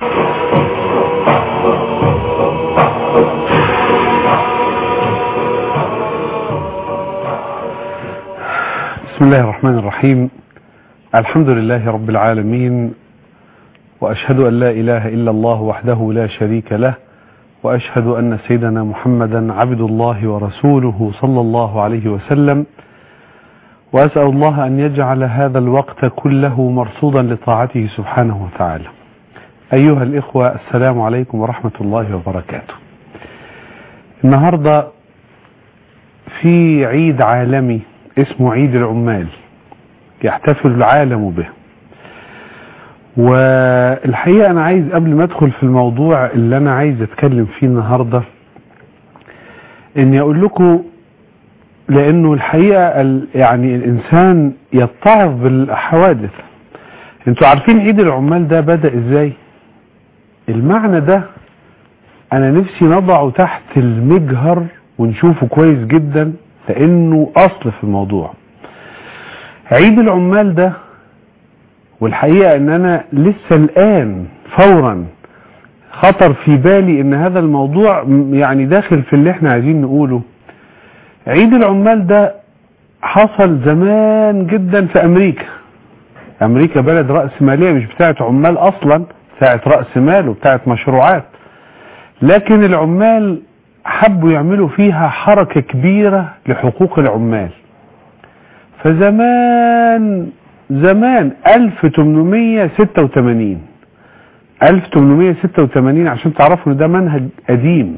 بسم الله الرحمن الرحيم الحمد لله رب العالمين وأشهد أن لا إله إلا الله وحده لا شريك له وأشهد أن سيدنا محمدا عبد الله ورسوله صلى الله عليه وسلم وأسأل الله أن يجعل هذا الوقت كله مرصودا لطاعته سبحانه وتعالى أيها الإخوة السلام عليكم ورحمة الله وبركاته النهاردة في عيد عالمي اسمه عيد العمال يحتفل العالم به والحقيقة أنا عايز قبل ما أدخل في الموضوع اللي أنا عايز أتكلم فيه النهاردة إني أقول لكم لأنه الحقيقة ال- يعني الإنسان يتعظ بالحوادث أنتوا عارفين عيد العمال ده بدأ إزاي المعنى ده أنا نفسي نضعه تحت المجهر ونشوفه كويس جدا لأنه أصل في الموضوع عيد العمال ده والحقيقة ان انا لسه الان فورا خطر في بالي ان هذا الموضوع م- يعني داخل في اللي احنا عايزين نقوله عيد العمال ده حصل زمان جدا في امريكا امريكا بلد رأس مالية مش بتاعت عمال اصلا بتاعت رأس مال وبتاعت مشروعات لكن العمال حبوا يعملوا فيها حركة كبيرة لحقوق العمال فزمان زمان 1886 1886 عشان تعرفوا ان ده منهج قديم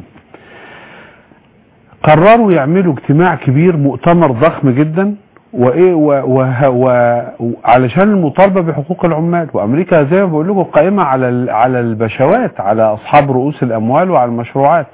قرروا يعملوا اجتماع كبير مؤتمر ضخم جدا وايه و و و علشان المطالبه بحقوق العمال وامريكا زي ما بقول لكم قائمه على ال- على البشوات على اصحاب رؤوس الاموال وعلى المشروعات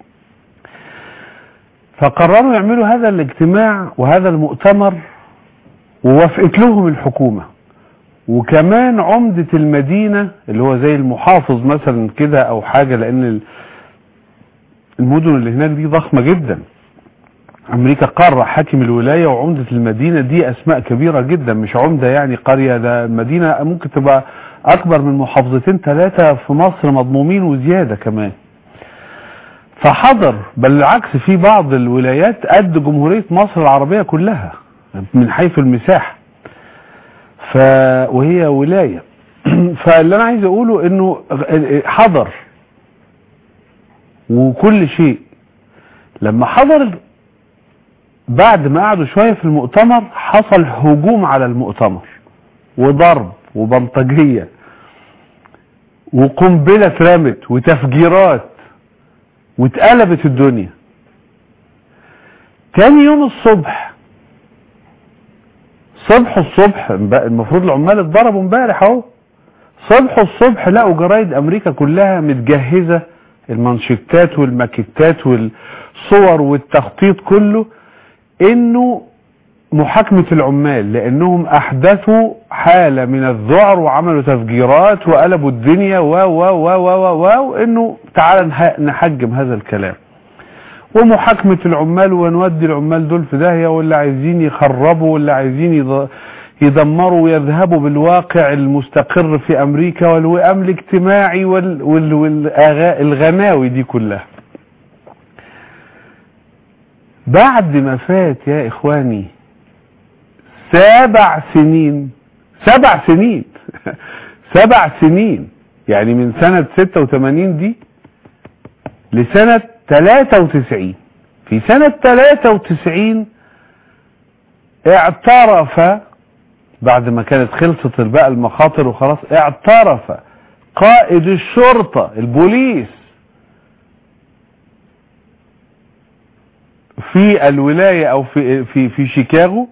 فقرروا يعملوا هذا الاجتماع وهذا المؤتمر ووافقت لهم الحكومة وكمان عمدة المدينة اللي هو زي المحافظ مثلا كده او حاجة لان ال- المدن اللي هناك دي ضخمة جدا امريكا قارة حاكم الولاية وعمدة المدينة دي اسماء كبيرة جدا مش عمدة يعني قرية ده المدينة ممكن تبقى اكبر من محافظتين ثلاثة في مصر مضمومين وزيادة كمان فحضر بل العكس في بعض الولايات قد جمهورية مصر العربية كلها من حيث المساحة ف وهي ولاية فاللي انا عايز اقوله انه حضر وكل شيء لما حضر بعد ما قعدوا شوية في المؤتمر حصل هجوم على المؤتمر وضرب وبلطجية وقنبلة اترمت وتفجيرات واتقلبت الدنيا تاني يوم الصبح صبح الصبح المفروض العمال اتضربوا امبارح اهو صبح الصبح لقوا جرايد امريكا كلها متجهزة المانشيتات والماكيتات والصور والتخطيط كله انه محاكمة العمال لانهم احدثوا حالة من الذعر وعملوا تفجيرات وقلبوا الدنيا و و و و و و وانه تعال نح- نحجم هذا الكلام ومحاكمة العمال ونودي العمال دول في داهية واللي عايزين يخربوا واللي عايزين يض- يدمروا ويذهبوا بالواقع المستقر في امريكا والوئام الاجتماعي وال وال والغناوي دي كلها بعد ما فات يا اخواني سبع سنين سبع سنين سبع سنين يعني من سنة 86 دي لسنة 93 في سنة 93 اعترف بعد ما كانت خلصت بقى المخاطر وخلاص اعترف قائد الشرطة البوليس في الولاية او في في في شيكاغو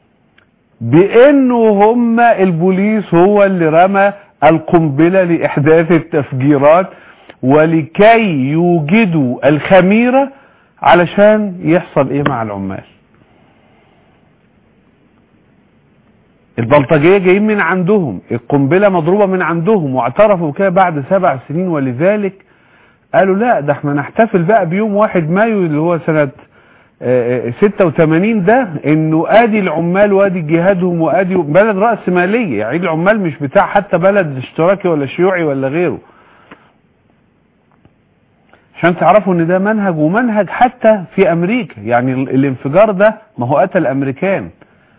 بانه هم البوليس هو اللي رمى القنبلة لاحداث التفجيرات ولكي يوجدوا الخميرة علشان يحصل ايه مع العمال البلطجية جايين من عندهم القنبلة مضروبة من عندهم واعترفوا كده بعد سبع سنين ولذلك قالوا لا ده احنا نحتفل بقى بيوم واحد مايو اللي هو سنة آه، آه، 86 ده انه ادي العمال وادي جهادهم وادي بلد رأس مالية يعني العمال مش بتاع حتى بلد اشتراكي ولا شيوعي ولا غيره عشان تعرفوا ان ده منهج ومنهج حتى في امريكا يعني ال- الانفجار ده ما هو قتل امريكان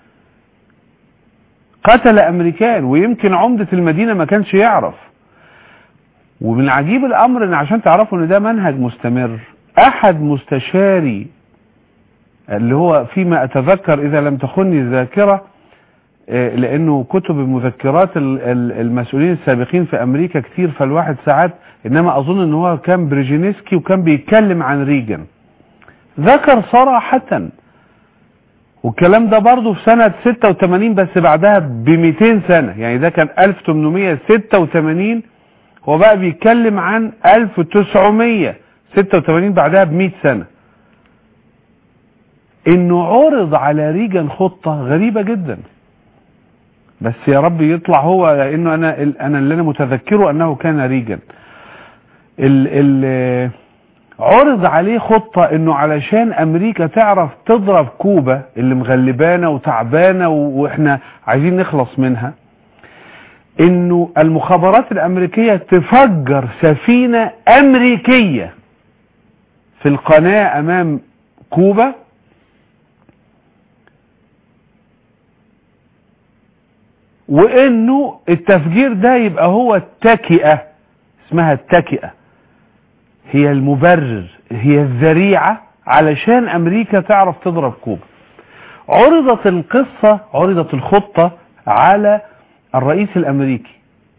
قتل امريكان ويمكن عمدة المدينة ما كانش يعرف ومن عجيب الامر ان عشان تعرفوا ان ده منهج مستمر احد مستشاري اللي هو فيما اتذكر اذا لم تخني الذاكرة آه، لانه كتب مذكرات ال- ال- المسؤولين السابقين في امريكا كتير فالواحد ساعات انما اظن ان هو كان بريجينسكي وكان بيتكلم عن ريجن ذكر صراحة والكلام ده برضه في سنة 86 بس بعدها ب 200 سنة يعني ده كان 1886 هو بقى بيتكلم عن 1986 بعدها ب 100 سنة انه عرض على ريجن خطة غريبة جدا بس يا رب يطلع هو لانه انا انا اللي انا متذكره انه كان ريجن ال ال عرض عليه خطة انه علشان امريكا تعرف تضرب كوبا اللي مغلبانة وتعبانة و- واحنا عايزين نخلص منها انه المخابرات الامريكية تفجر سفينة امريكية في القناة امام كوبا وانه التفجير ده يبقى هو التكئة اسمها التكئة هي المبرر هي الذريعة علشان امريكا تعرف تضرب كوبا عرضت القصة عرضت الخطة على الرئيس الامريكي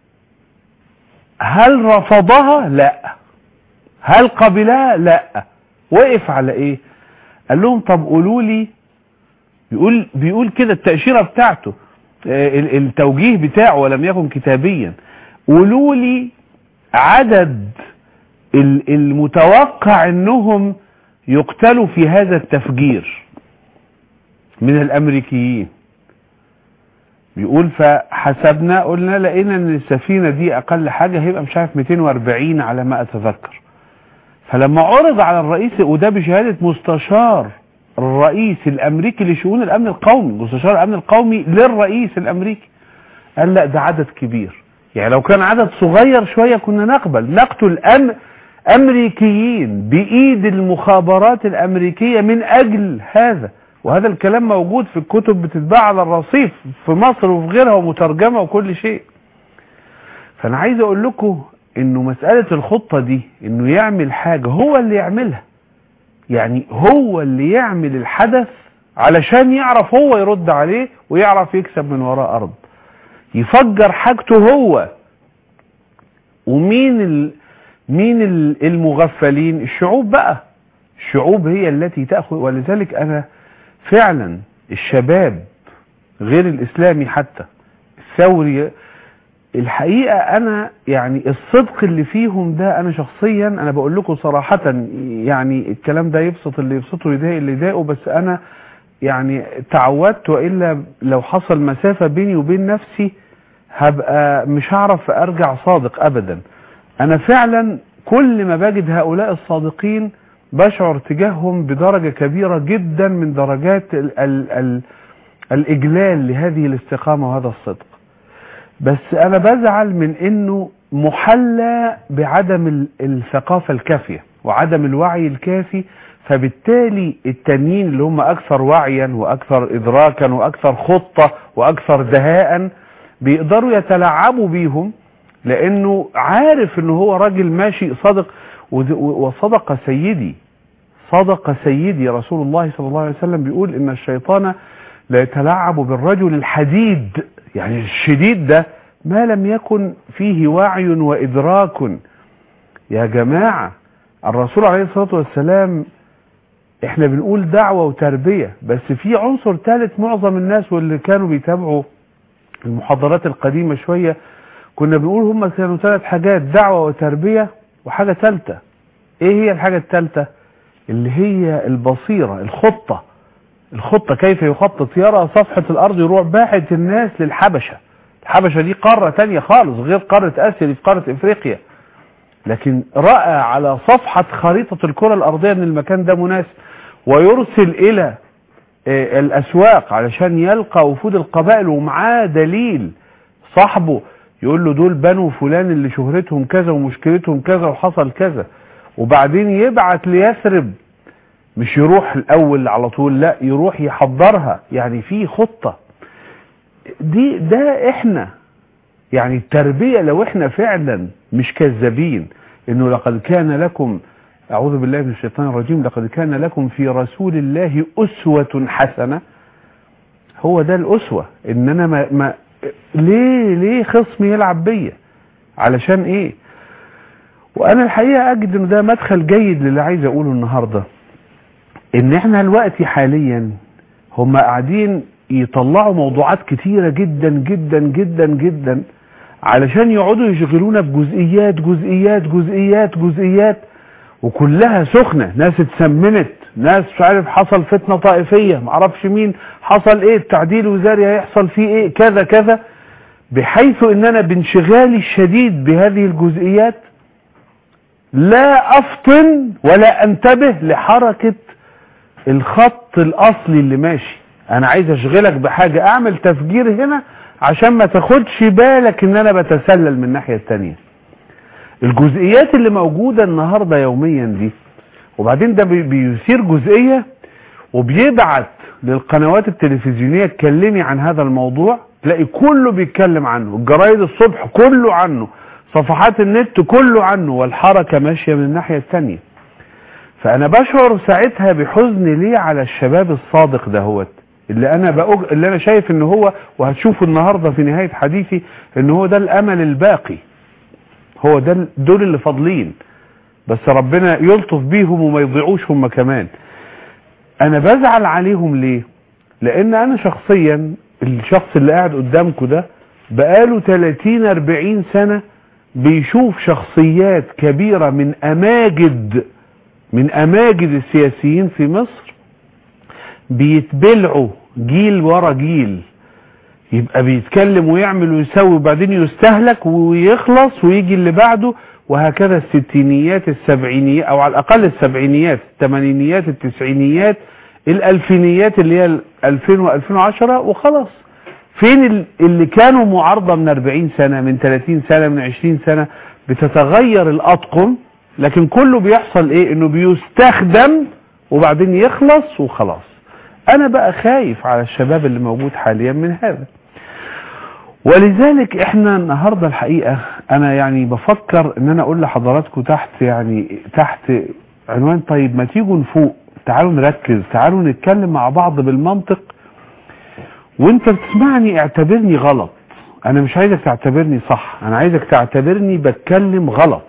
هل رفضها لا هل قبلها لا وقف على ايه قال لهم طب قولوا لي بيقول بيقول كده التأشيرة بتاعته آه، ال- التوجيه بتاعه ولم يكن كتابيا قولوا لي عدد ال- المتوقع انهم يقتلوا في هذا التفجير من الامريكيين بيقول فحسبنا قلنا لقينا ان السفينة دي اقل حاجة هيبقى مش عارف 240 على ما اتذكر فلما عرض على الرئيس وده بشهادة مستشار الرئيس الامريكي لشؤون الامن القومي مستشار الامن القومي للرئيس الامريكي قال لا ده عدد كبير يعني لو كان عدد صغير شوية كنا نقبل نقتل أم امريكيين بايد المخابرات الامريكية من اجل هذا وهذا الكلام موجود في الكتب بتتباع على الرصيف في مصر وفي غيرها ومترجمة وكل شيء فانا عايز اقول لكم انه مسألة الخطة دي انه يعمل حاجة هو اللي يعملها يعني هو اللي يعمل الحدث علشان يعرف هو يرد عليه ويعرف يكسب من وراه ارض يفجر حاجته هو ومين ال... مين ال- المغفلين الشعوب بقى الشعوب هي التي تأخذ ولذلك انا فعلا الشباب غير الاسلامي حتى الثوري الحقيقة انا يعني الصدق اللي فيهم ده انا شخصيا انا بقول لكم صراحة يعني الكلام ده يبسط اللي يبسطه يضايق اللي يضايقه بس انا يعني تعودت والا لو حصل مسافة بيني وبين نفسي هبقى مش هعرف ارجع صادق ابدا انا فعلا كل ما بجد هؤلاء الصادقين بشعر تجاههم بدرجة كبيرة جدا من درجات ال ال ال الاجلال لهذه الاستقامة وهذا الصدق بس انا بزعل من انه محلى بعدم ال- الثقافة الكافية وعدم الوعي الكافي فبالتالي التانيين اللي هم اكثر وعيا واكثر ادراكا واكثر خطة واكثر دهاء بيقدروا يتلاعبوا بيهم لانه عارف ان هو راجل ماشي صادق وذ- وصدق سيدي صدق سيدي رسول الله صلى الله عليه وسلم بيقول ان الشيطان لا يتلاعب بالرجل الحديد يعني الشديد ده ما لم يكن فيه وعي وإدراك يا جماعة الرسول عليه الصلاة والسلام احنا بنقول دعوة وتربية بس في عنصر ثالث معظم الناس واللي كانوا بيتابعوا المحاضرات القديمة شوية كنا بنقول هم كانوا ثلاث حاجات دعوة وتربية وحاجة ثالثة ايه هي الحاجة الثالثة اللي هي البصيرة الخطة الخطة كيف يخطط يرى صفحة الأرض يروح باحث الناس للحبشة الحبشة دي قارة تانية خالص غير قارة آسيا دي في قارة إفريقيا لكن رأى على صفحة خريطة الكرة الأرضية أن المكان ده مناسب ويرسل إلى آه، الأسواق علشان يلقى وفود القبائل ومعاه دليل صاحبه يقول له دول بنو فلان اللي شهرتهم كذا ومشكلتهم كذا وحصل كذا وبعدين يبعت ليثرب مش يروح الاول على طول لا يروح يحضرها يعني في خطة دي ده احنا يعني التربية لو احنا فعلا مش كذابين انه لقد كان لكم اعوذ بالله من الشيطان الرجيم لقد كان لكم في رسول الله اسوة حسنة هو ده الاسوة ان انا ما, ما ليه ليه خصمي يلعب بيا علشان ايه وانا الحقيقة اجد ان ده مدخل جيد للي عايز اقوله النهاردة ان احنا الوقت حاليا هم قاعدين يطلعوا موضوعات كتيرة جدا جدا جدا جدا علشان يقعدوا يشغلونا بجزئيات جزئيات جزئيات جزئيات وكلها سخنة ناس اتسمنت ناس مش عارف حصل فتنة طائفية معرفش مين حصل ايه التعديل وزاري هيحصل فيه ايه كذا كذا بحيث ان انا بانشغالي الشديد بهذه الجزئيات لا افطن ولا انتبه لحركة الخط الاصلي اللي ماشي انا عايز اشغلك بحاجة اعمل تفجير هنا عشان ما تاخدش بالك ان انا بتسلل من الناحية التانية الجزئيات اللي موجودة النهاردة يوميا دي وبعدين ده بيثير جزئية وبيبعت للقنوات التلفزيونية اتكلمي عن هذا الموضوع تلاقي كله بيتكلم عنه الجرايد الصبح كله عنه صفحات النت كله عنه والحركة ماشية من الناحية التانية فانا بشعر ساعتها بحزن ليه على الشباب الصادق دهوت اللي انا بأج... اللي انا شايف ان هو وهتشوفوا النهاردة في نهاية حديثي ان هو ده الامل الباقي هو ده دول اللي فاضلين بس ربنا يلطف بيهم وما يضيعوش هم كمان انا بزعل عليهم ليه لان انا شخصيا الشخص اللي قاعد قدامكم ده بقاله 30 40 سنة بيشوف شخصيات كبيرة من اماجد من اماجد السياسيين في مصر بيتبلعوا جيل ورا جيل يبقى بيتكلم ويعمل ويسوي وبعدين يستهلك ويخلص ويجي اللي بعده وهكذا الستينيات السبعينيات او على الاقل السبعينيات الثمانينيات التسعينيات الالفينيات اللي هي 2000 و2010 وخلاص فين اللي كانوا معارضة من 40 سنة من 30 سنة من 20 سنة بتتغير الاطقم لكن كله بيحصل ايه انه بيستخدم وبعدين يخلص وخلاص انا بقى خايف على الشباب اللي موجود حاليا من هذا ولذلك احنا النهاردة الحقيقة انا يعني بفكر ان انا اقول لحضراتكم تحت يعني تحت عنوان طيب ما تيجوا نفوق تعالوا نركز تعالوا نتكلم مع بعض بالمنطق وانت بتسمعني اعتبرني غلط انا مش عايزك تعتبرني صح انا عايزك تعتبرني بتكلم غلط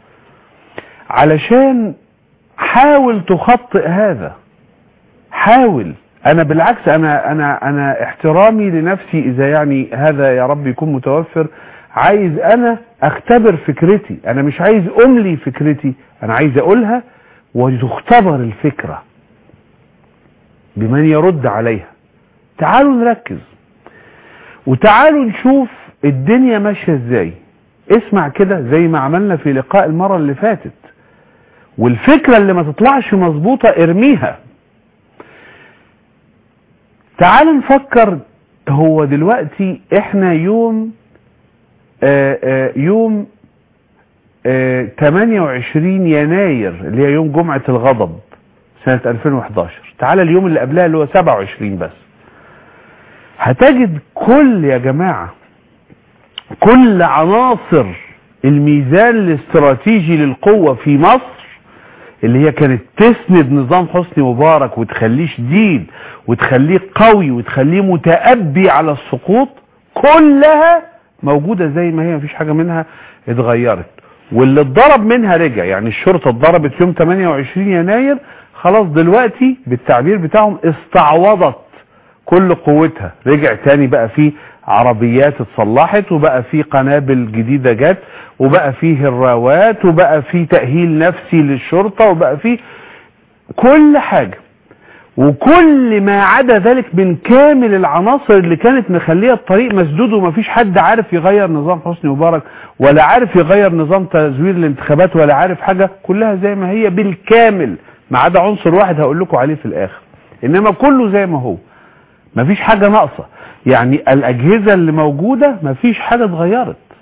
علشان حاول تخطئ هذا حاول انا بالعكس انا انا انا احترامي لنفسي اذا يعني هذا يا رب يكون متوفر عايز انا اختبر فكرتي انا مش عايز املي فكرتي انا عايز اقولها وتختبر الفكرة بمن يرد عليها تعالوا نركز وتعالوا نشوف الدنيا ماشية ازاي اسمع كده زي ما عملنا في لقاء المرة اللي فاتت والفكرة اللي ما تطلعش مظبوطة ارميها تعال نفكر هو دلوقتي احنا يوم آآ آآ يوم آآ 28 يناير اللي هي يوم جمعة الغضب سنة 2011 تعال اليوم اللي قبلها اللي هو 27 بس هتجد كل يا جماعة كل عناصر الميزان الاستراتيجي للقوة في مصر اللي هي كانت تسند نظام حسني مبارك وتخليه شديد وتخليه قوي وتخليه متأبي على السقوط كلها موجودة زي ما هي مفيش حاجة منها اتغيرت واللي اتضرب منها رجع يعني الشرطة اتضربت يوم 28 يناير خلاص دلوقتي بالتعبير بتاعهم استعوضت كل قوتها رجع تاني بقى فيه عربيات اتصلحت وبقى فيه قنابل جديدة جت وبقى فيه هراوات وبقى فيه تأهيل نفسي للشرطة وبقى فيه كل حاجة وكل ما عدا ذلك من كامل العناصر اللي كانت مخليه الطريق مسدود ومفيش حد عارف يغير نظام حسني مبارك ولا عارف يغير نظام تزوير الانتخابات ولا عارف حاجة كلها زي ما هي بالكامل ما عدا عنصر واحد هقول لكم عليه في الاخر انما كله زي ما هو مفيش حاجة ناقصة يعني الاجهزة اللي موجودة مفيش حاجة اتغيرت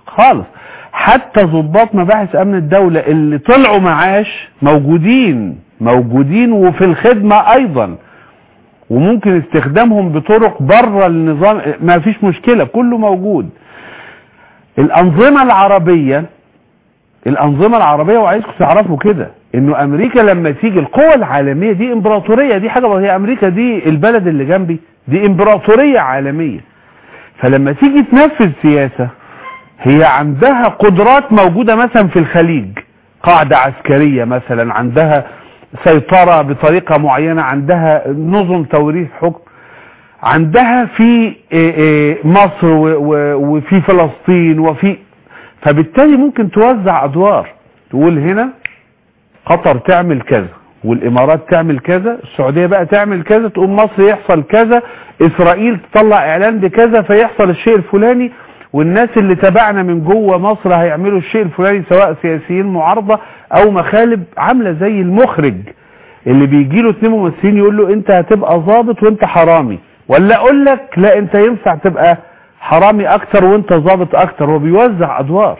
خالص حتى ضباط مباحث امن الدولة اللي طلعوا معاش موجودين موجودين وفي الخدمة ايضا وممكن استخدامهم بطرق بره النظام ما فيش مشكلة كله موجود الانظمة العربية الانظمة العربية وعايزكم تعرفوا كده انه امريكا لما تيجي القوى العالمية دي امبراطورية دي حاجة هي امريكا دي البلد اللي جنبي دي امبراطورية عالمية فلما تيجي تنفذ سياسة هي عندها قدرات موجودة مثلا في الخليج قاعدة عسكرية مثلا عندها سيطرة بطريقة معينة عندها نظم توريث حكم عندها في مصر وفي فلسطين وفي فبالتالي ممكن توزع ادوار تقول هنا قطر تعمل كذا والامارات تعمل كذا السعودية بقى تعمل كذا تقوم مصر يحصل كذا اسرائيل تطلع اعلان بكذا فيحصل الشيء الفلاني والناس اللي تبعنا من جوه مصر هيعملوا الشيء الفلاني سواء سياسيين معارضة او مخالب عاملة زي المخرج اللي بيجي له اتنين ممثلين يقول له انت هتبقى ظابط وانت حرامي ولا اقول لك لا انت ينفع تبقى حرامي اكتر وانت ظابط اكتر هو بيوزع ادوار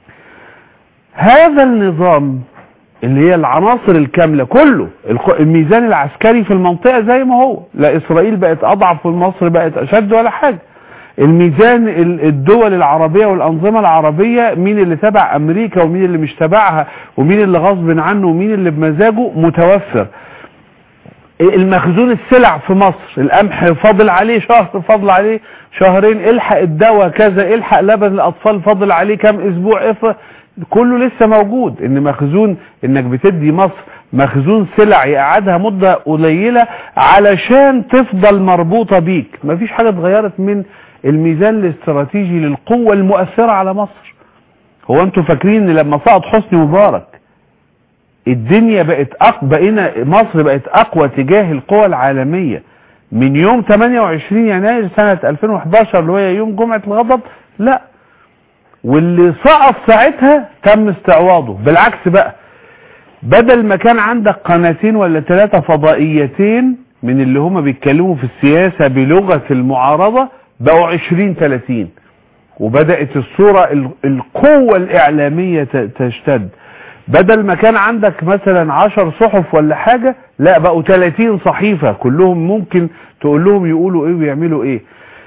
هذا النظام اللي هي العناصر الكاملة كله الميزان العسكري في المنطقة زي ما هو لا اسرائيل بقت اضعف ومصر بقت اشد ولا حاجة الميزان الدول العربية والانظمة العربية مين اللي تبع امريكا ومين اللي مش تبعها ومين اللي غصب عنه ومين اللي بمزاجه متوفر المخزون السلع في مصر القمح فاضل عليه شهر فاضل عليه شهرين الحق الدواء كذا الحق لبن الاطفال فاضل عليه كام اسبوع اف كله لسه موجود ان مخزون انك بتدي مصر مخزون سلع يقعدها مدة قليلة علشان تفضل مربوطة بيك مفيش حاجة اتغيرت من الميزان الاستراتيجي للقوة المؤثرة على مصر هو انتوا فاكرين ان لما سقط حسني مبارك الدنيا بقت أق... بقينا مصر بقت اقوى تجاه القوى العالمية من يوم 28 يناير سنة 2011 اللي هي يوم جمعة الغضب لا واللي سقط ساعتها تم استعواضه بالعكس بقى بدل ما كان عندك قناتين ولا ثلاثة فضائيتين من اللي هما بيتكلموا في السياسة بلغة المعارضة بقوا 20 30 وبدأت الصورة القوة الإعلامية تشتد بدل ما كان عندك مثلا 10 صحف ولا حاجة لا بقوا 30 صحيفة كلهم ممكن تقول لهم يقولوا ايه ويعملوا ايه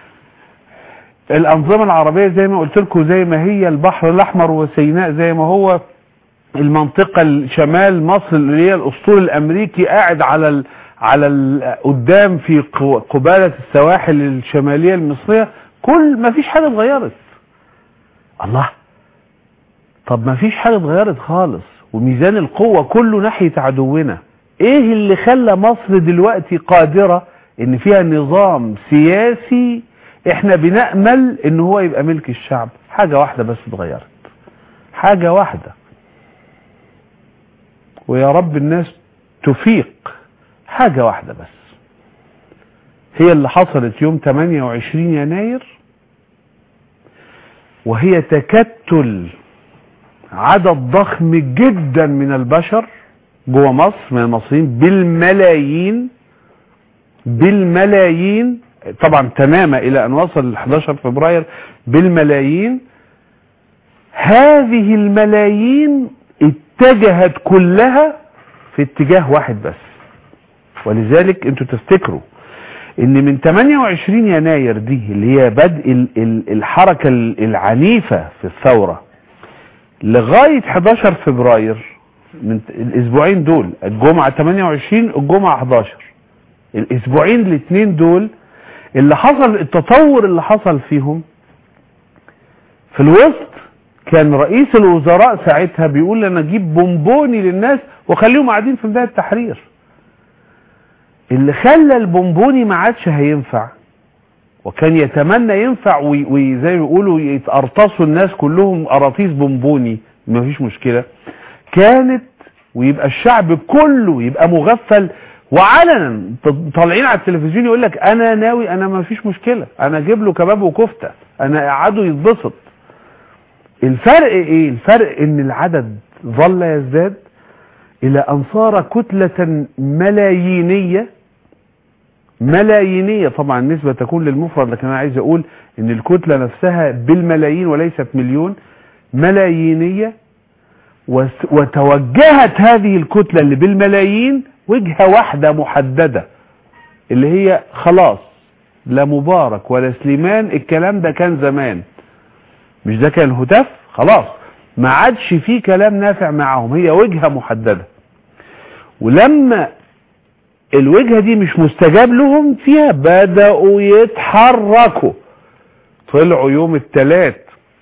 الأنظمة العربية زي ما قلت لكم زي ما هي البحر الأحمر وسيناء زي ما هو المنطقة الشمال مصر اللي هي الأسطول الأمريكي قاعد على ال على ال قدام في قبالة السواحل الشمالية المصرية كل ما فيش حاجة اتغيرت الله طب ما فيش حاجة اتغيرت خالص وميزان القوة كله ناحية عدونا ايه اللي خلى مصر دلوقتي قادرة ان فيها نظام سياسي احنا بنأمل ان هو يبقى ملك الشعب حاجة واحدة بس اتغيرت حاجة واحدة ويا رب الناس تفيق حاجة واحدة بس هي اللي حصلت يوم 28 يناير وهي تكتل عدد ضخم جدا من البشر جوه مصر من المصريين بالملايين بالملايين طبعا تماما الى ان وصل 11 فبراير بالملايين هذه الملايين اتجهت كلها في اتجاه واحد بس ولذلك انتوا تفتكروا ان من 28 يناير دي اللي هي بدء الحركة العنيفة في الثورة لغاية 11 فبراير من الاسبوعين دول الجمعة 28 الجمعة 11 الاسبوعين الاثنين دول اللي حصل التطور اللي حصل فيهم في الوسط كان رئيس الوزراء ساعتها بيقول انا اجيب بونبوني للناس واخليهم قاعدين في ميدان التحرير اللي خلى البونبوني ما عادش هينفع وكان يتمنى ينفع وزي ما بيقولوا يتقرطصوا الناس كلهم قراطيس بونبوني ما فيش مشكلة كانت ويبقى الشعب كله يبقى مغفل وعلنا طالعين على التلفزيون يقول لك انا ناوي انا ما فيش مشكلة انا اجيب له كباب وكفتة انا اقعده يتبسط الفرق ايه الفرق ان العدد ظل يزداد الى ان صار كتلة ملايينية ملايينية طبعا النسبة تكون للمفرد لكن انا عايز اقول ان الكتلة نفسها بالملايين وليست مليون ملايينية وس- وتوجهت هذه الكتلة اللي بالملايين وجهة واحدة محددة اللي هي خلاص لا مبارك ولا سليمان الكلام ده كان زمان مش ده كان الهتاف خلاص ما عادش فيه كلام نافع معاهم هي وجهة محددة ولما الوجهة دي مش مستجاب لهم فيها بدأوا يتحركوا طلعوا يوم الثلاث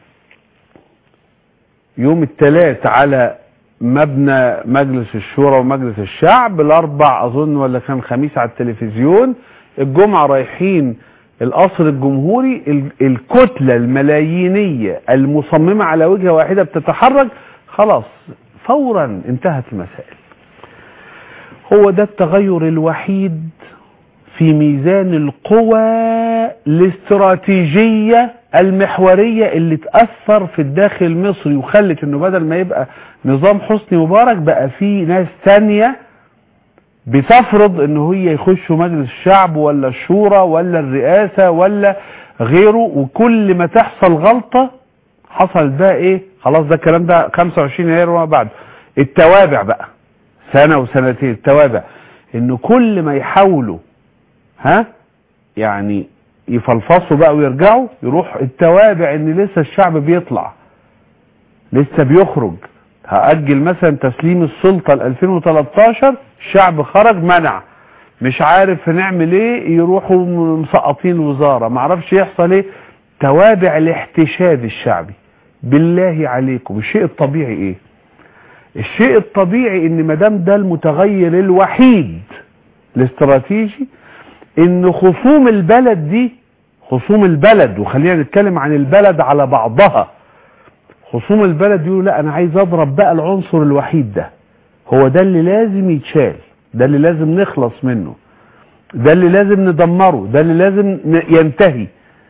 يوم الثلاث على مبنى مجلس الشورى ومجلس الشعب الاربع اظن ولا كان خميس على التلفزيون الجمعة رايحين القصر الجمهوري ال- الكتلة الملايينية المصممة على وجهة واحدة بتتحرك خلاص فورا انتهت المسائل هو ده التغير الوحيد في ميزان القوى الاستراتيجية المحورية اللي تأثر في الداخل المصري وخلت انه بدل ما يبقى نظام حسني مبارك بقى في ناس تانية بتفرض انه هي يخشوا مجلس الشعب ولا الشورى ولا الرئاسة ولا غيره وكل ما تحصل غلطة حصل بقى ايه خلاص ده الكلام ده 25 يناير وما بعد التوابع بقى سنة وسنتين التوابع انه كل ما يحاولوا ها يعني يفلفصوا بقى ويرجعوا يروح التوابع ان لسه الشعب بيطلع لسه بيخرج هأجل مثلا تسليم السلطة ل 2013 الشعب خرج منع مش عارف هنعمل ايه يروحوا مسقطين الوزارة معرفش يحصل ايه توابع الاحتشاد الشعبي بالله عليكم الشيء الطبيعي ايه الشيء الطبيعي ان مدام ده المتغير الوحيد الاستراتيجي ان خصوم البلد دي خصوم البلد وخلينا نتكلم عن البلد على بعضها خصوم البلد يقولوا لا انا عايز اضرب بقى العنصر الوحيد ده هو ده اللي لازم يتشال ده اللي لازم نخلص منه ده اللي لازم ندمره ده اللي لازم ن- ينتهي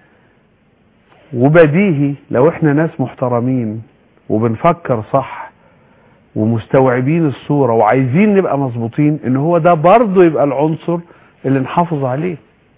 وبديهي لو احنا ناس محترمين وبنفكر صح ومستوعبين الصورة وعايزين نبقى مظبوطين ان هو ده برضه يبقى العنصر اللي نحافظ عليه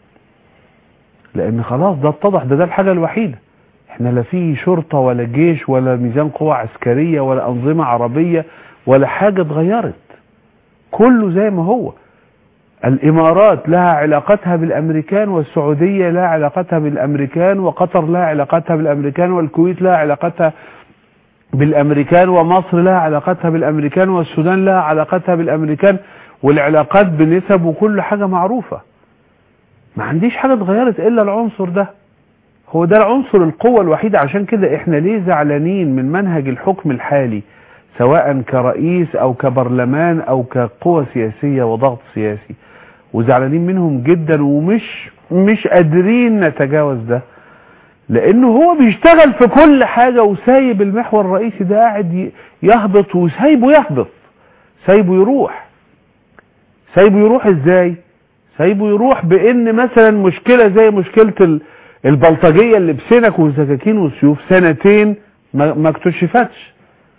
لان خلاص ده اتضح ده ده الحاجة الوحيدة احنا لا في شرطة ولا جيش ولا ميزان قوة عسكرية ولا انظمة عربية ولا حاجة اتغيرت كله زي ما هو الامارات لها علاقتها بالامريكان والسعودية لها علاقتها بالامريكان وقطر لها علاقتها بالامريكان والكويت لها علاقتها بالامريكان ومصر لها علاقتها بالامريكان والسودان لها علاقتها بالامريكان والعلاقات بنسب وكل حاجة معروفة ما عنديش حاجة اتغيرت الا العنصر ده هو ده العنصر القوة الوحيدة عشان كده احنا ليه زعلانين من منهج الحكم الحالي سواء كرئيس او كبرلمان او كقوة سياسية وضغط سياسي وزعلانين منهم جدا ومش مش قادرين نتجاوز ده لانه هو بيشتغل في كل حاجة وسايب المحور الرئيسي ده قاعد ي- يهبط وسايبه يهبط سايبه يروح سايبه يروح ازاي سايبه يروح بان مثلا مشكلة زي مشكلة ال- البلطجية اللي بسنك وسكاكين وسيوف سنتين ما ما اكتشفتش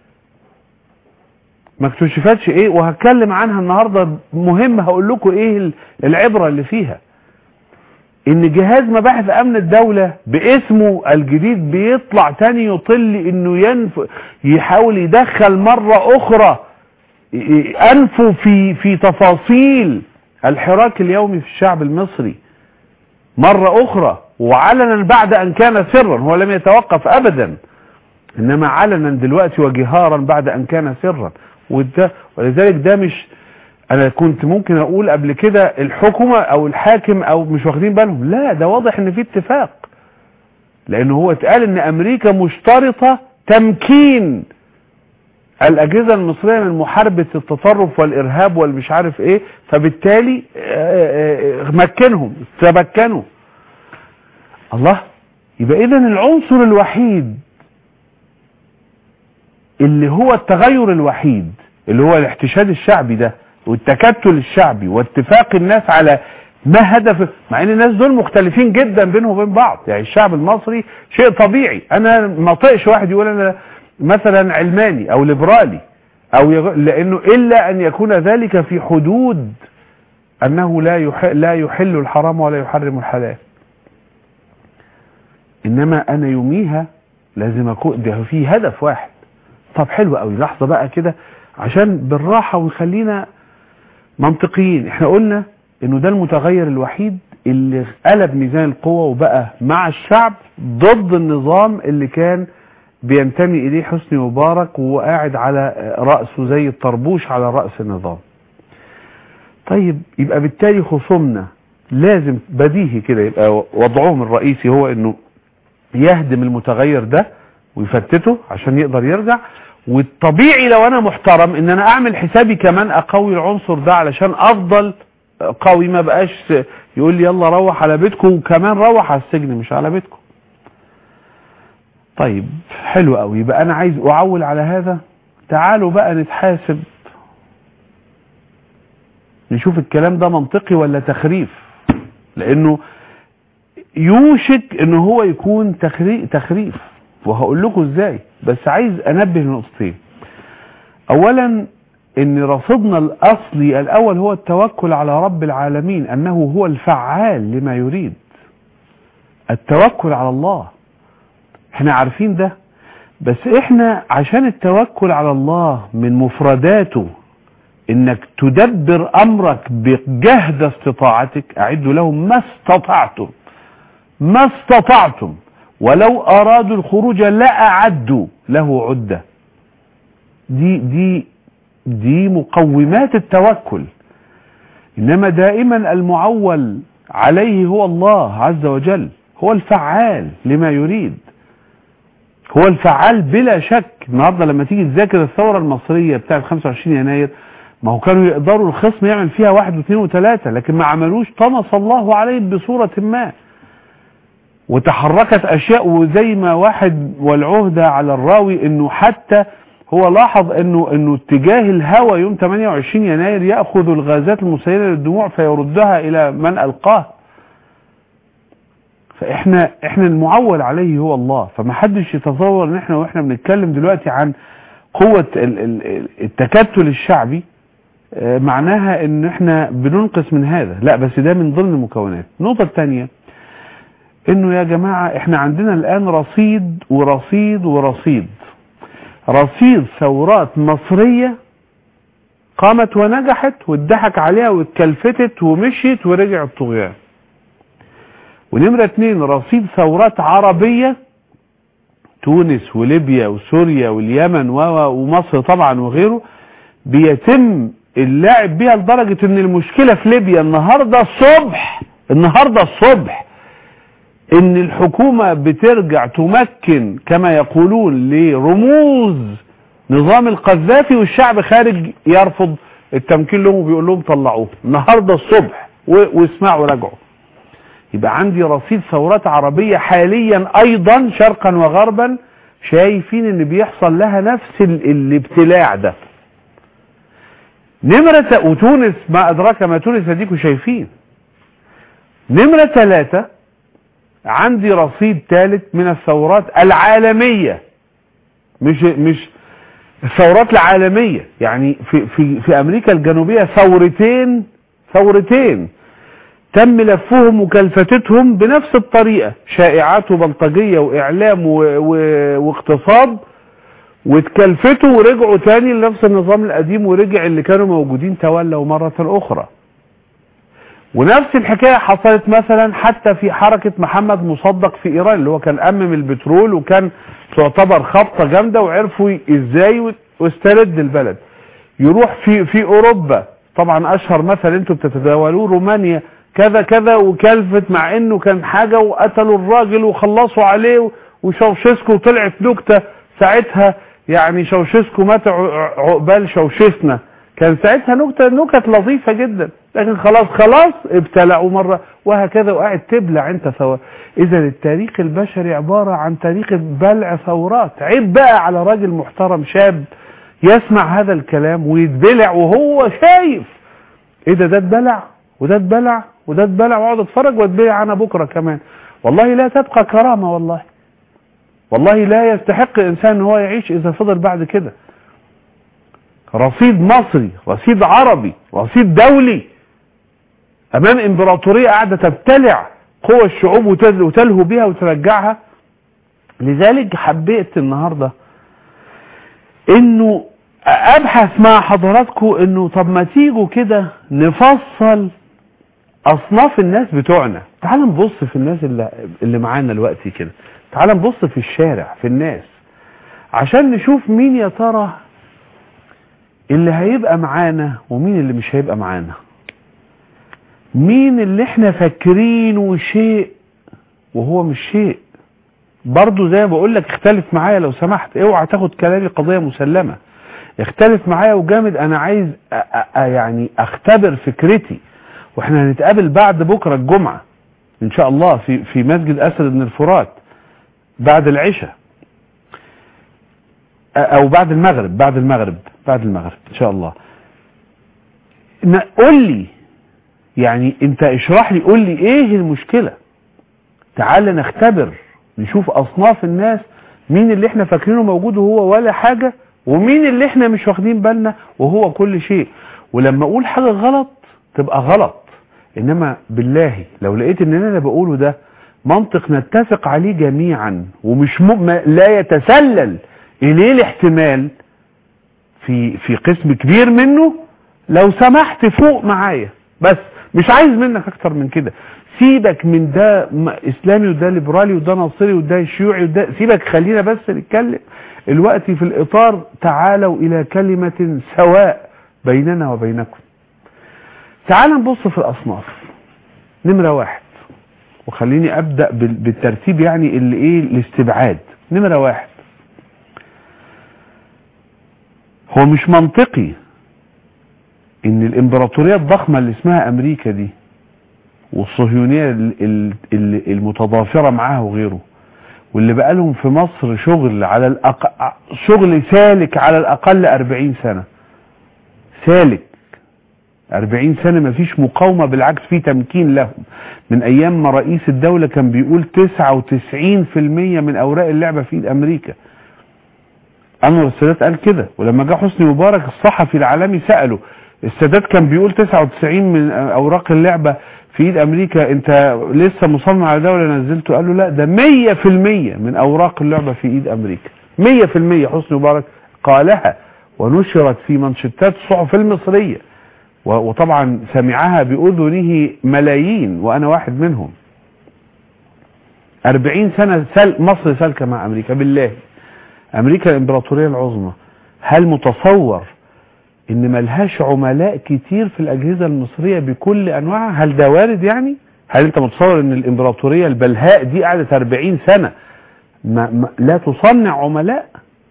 ما اكتشفتش ايه وهتكلم عنها النهاردة مهم هقول لكم ايه ال- العبرة اللي فيها ان جهاز مباحث امن الدولة باسمه الجديد بيطلع تاني يطل انه ينف يحاول يدخل مرة اخرى ي- انفه في في تفاصيل الحراك اليومي في الشعب المصري مرة اخرى وعلنا بعد ان كان سرا هو لم يتوقف ابدا انما علنا دلوقتي وجهارا بعد ان كان سرا وده ولذلك ده مش انا كنت ممكن اقول قبل كده الحكومة او الحاكم او مش واخدين بالهم لا ده واضح ان في اتفاق لان هو اتقال ان امريكا مشترطة تمكين الاجهزة المصرية من محاربة التطرف والارهاب والمش عارف ايه فبالتالي آه، آه، مكنهم تمكنوا الله يبقى اذا العنصر الوحيد اللي هو التغير الوحيد اللي هو الاحتشاد الشعبي ده والتكتل الشعبي واتفاق الناس على ما هدف مع ان الناس دول مختلفين جدا بينهم وبين بعض يعني الشعب المصري شيء طبيعي انا ما طقش واحد يقول انا مثلا علماني او ليبرالي او يغ... لانه الا ان يكون ذلك في حدود انه لا يح... لا يحل الحرام ولا يحرم الحلال انما انا يوميها لازم اكون ده في هدف واحد طب حلو قوي لحظه بقى كده عشان بالراحه ونخلينا منطقيين احنا قلنا انه ده المتغير الوحيد اللي قلب ميزان القوة وبقى مع الشعب ضد النظام اللي كان بينتمي اليه حسني مبارك وقاعد على رأسه زي الطربوش على رأس النظام طيب يبقى بالتالي خصومنا لازم بديهي كده يبقى وضعهم الرئيسي هو انه يهدم المتغير ده ويفتته عشان يقدر يرجع والطبيعي لو انا محترم ان انا اعمل حسابي كمان اقوي العنصر ده علشان افضل قوي ما بقاش يقول لي يلا روح على بيتكم وكمان روح على السجن مش على بيتكم طيب حلو قوي يبقى انا عايز اعول على هذا تعالوا بقى نتحاسب نشوف الكلام ده منطقي ولا تخريف لانه يوشك ان هو يكون تخريف وهقول لكم ازاي بس عايز انبه لنقطتين اولا ان رصيدنا الاصلي الاول هو التوكل على رب العالمين انه هو الفعال لما يريد التوكل على الله احنا عارفين ده بس احنا عشان التوكل على الله من مفرداته انك تدبر امرك بجهد استطاعتك اعدوا لهم ما استطعتم ما استطعتم ولو ارادوا الخروج لاعدوا له عده دي دي دي مقومات التوكل انما دائما المعول عليه هو الله عز وجل هو الفعال لما يريد هو الفعال بلا شك النهارده لما تيجي تذاكر الثوره المصريه بتاعت 25 يناير ما هو كانوا يقدروا الخصم يعمل فيها واحد واثنين وثلاثه لكن ما عملوش طمس الله عليهم بصوره ما وتحركت اشياء وزي ما واحد والعهده على الراوي انه حتى هو لاحظ انه انه اتجاه الهوى يوم 28 يناير ياخذ الغازات المسيله للدموع فيردها الى من القاه فاحنا احنا المعول عليه هو الله فما حدش يتصور ان احنا واحنا بنتكلم دلوقتي عن قوه التكتل الشعبي معناها ان احنا بننقص من هذا لا بس ده من ضمن المكونات النقطه الثانيه انه يا جماعه احنا عندنا الان رصيد ورصيد ورصيد رصيد ثورات مصرية قامت ونجحت واتضحك عليها واتكلفتت ومشيت ورجع الطغيان ونمرة اتنين رصيد ثورات عربية تونس وليبيا وسوريا واليمن ومصر طبعا وغيره بيتم اللعب بيها لدرجة ان المشكلة في ليبيا النهاردة الصبح النهاردة الصبح ان الحكومة بترجع تمكن كما يقولون لرموز نظام القذافي والشعب خارج يرفض التمكين لهم وبيقول لهم طلعوه النهاردة الصبح واسمعوا راجعوا يبقى عندي رصيد ثورات عربية حاليا ايضا شرقا وغربا شايفين ان بيحصل لها نفس الابتلاع ده نمرة وتونس ما ادراك ما تونس اديكوا شايفين نمرة ثلاثة عندي رصيد ثالث من الثورات العالمية مش مش الثورات العالمية يعني في في في امريكا الجنوبية ثورتين ثورتين تم لفهم وكلفتتهم بنفس الطريقة شائعات وبلطجية واعلام و و واقتصاد واتكلفتوا ورجعوا تاني لنفس النظام القديم ورجع اللي كانوا موجودين تولوا مرة اخرى ونفس الحكاية حصلت مثلا حتى في حركة محمد مصدق في ايران اللي هو كان امم البترول وكان تعتبر خبطة جامدة وعرفوا ازاي واسترد البلد يروح في في اوروبا طبعا اشهر مثل انتم بتتداولوه رومانيا كذا كذا وكلفت مع انه كان حاجة وقتلوا الراجل وخلصوا عليه وشوشسكو طلعت نكتة ساعتها يعني شوشسكو مات عقبال شوشسنا كان ساعتها نكتة نكت لطيفة جدا لكن خلاص خلاص ابتلعوا مرة وهكذا وقاعد تبلع انت ثورات اذا التاريخ البشري عبارة عن تاريخ بلع ثورات عيب بقى على راجل محترم شاب يسمع هذا الكلام ويتبلع وهو شايف ايه ده ده اتبلع وده اتبلع وده اتبلع واقعد اتفرج واتبلع انا بكرة كمان والله لا تبقى كرامة والله والله لا يستحق انسان ان هو يعيش اذا فضل بعد كده رصيد مصري رصيد عربي رصيد دولي امام امبراطورية قاعدة تبتلع قوى الشعوب وتلهو بها وترجعها لذلك حبيت النهاردة انه ابحث مع حضراتكم انه طب ما تيجوا كده نفصل اصناف الناس بتوعنا تعال نبص في الناس اللي, اللي معانا دلوقتي كده تعال نبص في الشارع في الناس عشان نشوف مين يا ترى اللي هيبقى معانا ومين اللي مش هيبقى معانا مين اللي احنا فاكرينه شيء وهو مش شيء برضو زي ما بقول لك اختلف معايا لو سمحت اوعى تاخد كلامي قضية مسلمة اختلف معايا وجامد انا عايز أ أ يعني اختبر فكرتي واحنا هنتقابل بعد بكرة الجمعة ان شاء الله في في مسجد اسد بن الفرات بعد العشاء او بعد المغرب بعد المغرب بعد المغرب ان شاء الله قول لي يعني انت اشرح لي قول لي ايه المشكلة تعال نختبر نشوف اصناف الناس مين اللي احنا فاكرينه موجود وهو ولا حاجة ومين اللي احنا مش واخدين بالنا وهو كل شيء ولما اقول حاجة غلط تبقى غلط انما بالله لو لقيت ان انا بقوله ده منطق نتفق عليه جميعا ومش م... لا يتسلل اليه الاحتمال في في قسم كبير منه لو سمحت فوق معايا بس مش عايز منك اكتر من كده سيبك من ده اسلامي وده ليبرالي وده ناصري وده شيوعي وده سيبك خلينا بس نتكلم الوقت في الاطار تعالوا الى كلمة سواء بيننا وبينكم تعال نبص في الاصناف نمرة واحد وخليني ابدأ بالترتيب يعني اللي ايه الاستبعاد نمرة واحد هو مش منطقي ان الامبراطورية الضخمة اللي اسمها امريكا دي والصهيونية المتضافرة معاها وغيره واللي بقى لهم في مصر شغل على الأق... شغل سالك على الاقل 40 سنة سالك 40 سنة ما فيش مقاومة بالعكس في تمكين لهم من ايام ما رئيس الدولة كان بيقول 99% من اوراق اللعبة في ايد امريكا انور السادات قال كده ولما جه حسني مبارك الصحفي العالمي سأله السادات كان بيقول 99 من اوراق اللعبة في ايد امريكا انت لسه مصمم على دولة نزلته قال له لا ده 100% من اوراق اللعبة في ايد امريكا 100% حسني مبارك قالها ونشرت في منشطات الصحف المصرية وطبعا سمعها بأذنه ملايين وانا واحد منهم 40 سنة سل مصر سالكة مع امريكا بالله امريكا الامبراطورية العظمى هل متصور ان ملهاش عملاء كتير في الاجهزة المصرية بكل انواعها هل ده وارد يعني هل انت متصور ان الامبراطورية البلهاء دي قعدت 40 سنة ما ما لا تصنع عملاء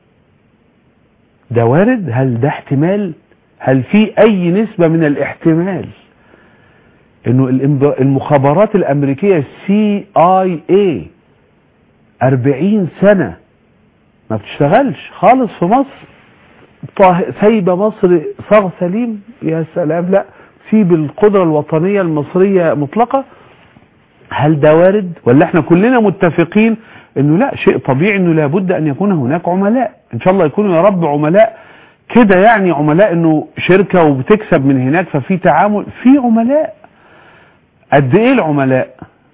ده وارد هل ده احتمال هل في اي نسبة من الاحتمال انه المخابرات الامريكية سي اي اي 40 سنة ما بتشتغلش خالص في مصر سايبة مصر صاغ سليم يا سلام لا سيب القدرة الوطنية المصرية مطلقة هل ده وارد ولا احنا كلنا متفقين انه لا شيء طبيعي انه لابد ان يكون هناك عملاء ان شاء الله يكونوا يا رب عملاء كده يعني عملاء انه شركة وبتكسب من هناك ففي تعامل في عملاء قد ايه العملاء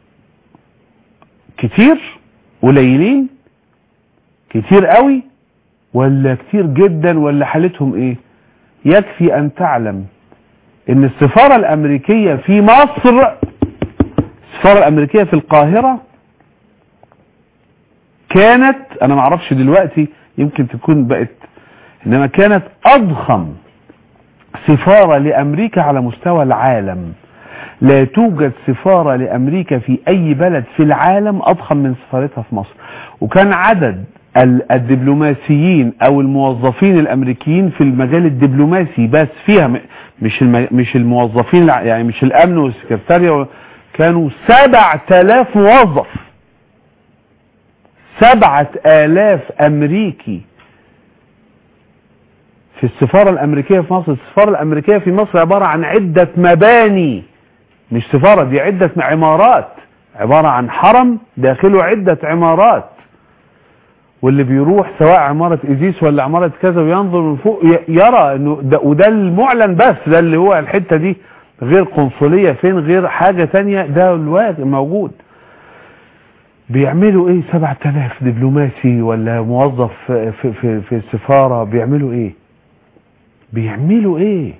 كتير قليلين كتير قوي ولا كتير جدا ولا حالتهم ايه يكفي ان تعلم ان السفارة الامريكية في مصر السفارة الامريكية في القاهرة كانت انا معرفش دلوقتي يمكن تكون بقت انما كانت اضخم سفارة لامريكا على مستوى العالم لا توجد سفارة لامريكا في اي بلد في العالم اضخم من سفارتها في مصر وكان عدد الدبلوماسيين او الموظفين الامريكيين في المجال الدبلوماسي بس فيها مش مش الموظفين يعني مش الامن والسكرتارية كانوا سبع تلاف موظف سبعة الاف امريكي في السفارة الامريكية في مصر السفارة الامريكية في مصر عبارة عن عدة مباني مش سفارة دي عدة عمارات عبارة عن حرم داخله عدة عمارات واللي بيروح سواء عمارة إيزيس ولا عمارة كذا وينظر من فوق يرى انه ده وده المعلن بس ده اللي هو الحتة دي غير قنصلية فين غير حاجة تانية ده الواقع موجود بيعملوا ايه 7000 دبلوماسي ولا موظف في, في, في السفارة بيعملوا ايه بيعملوا ايه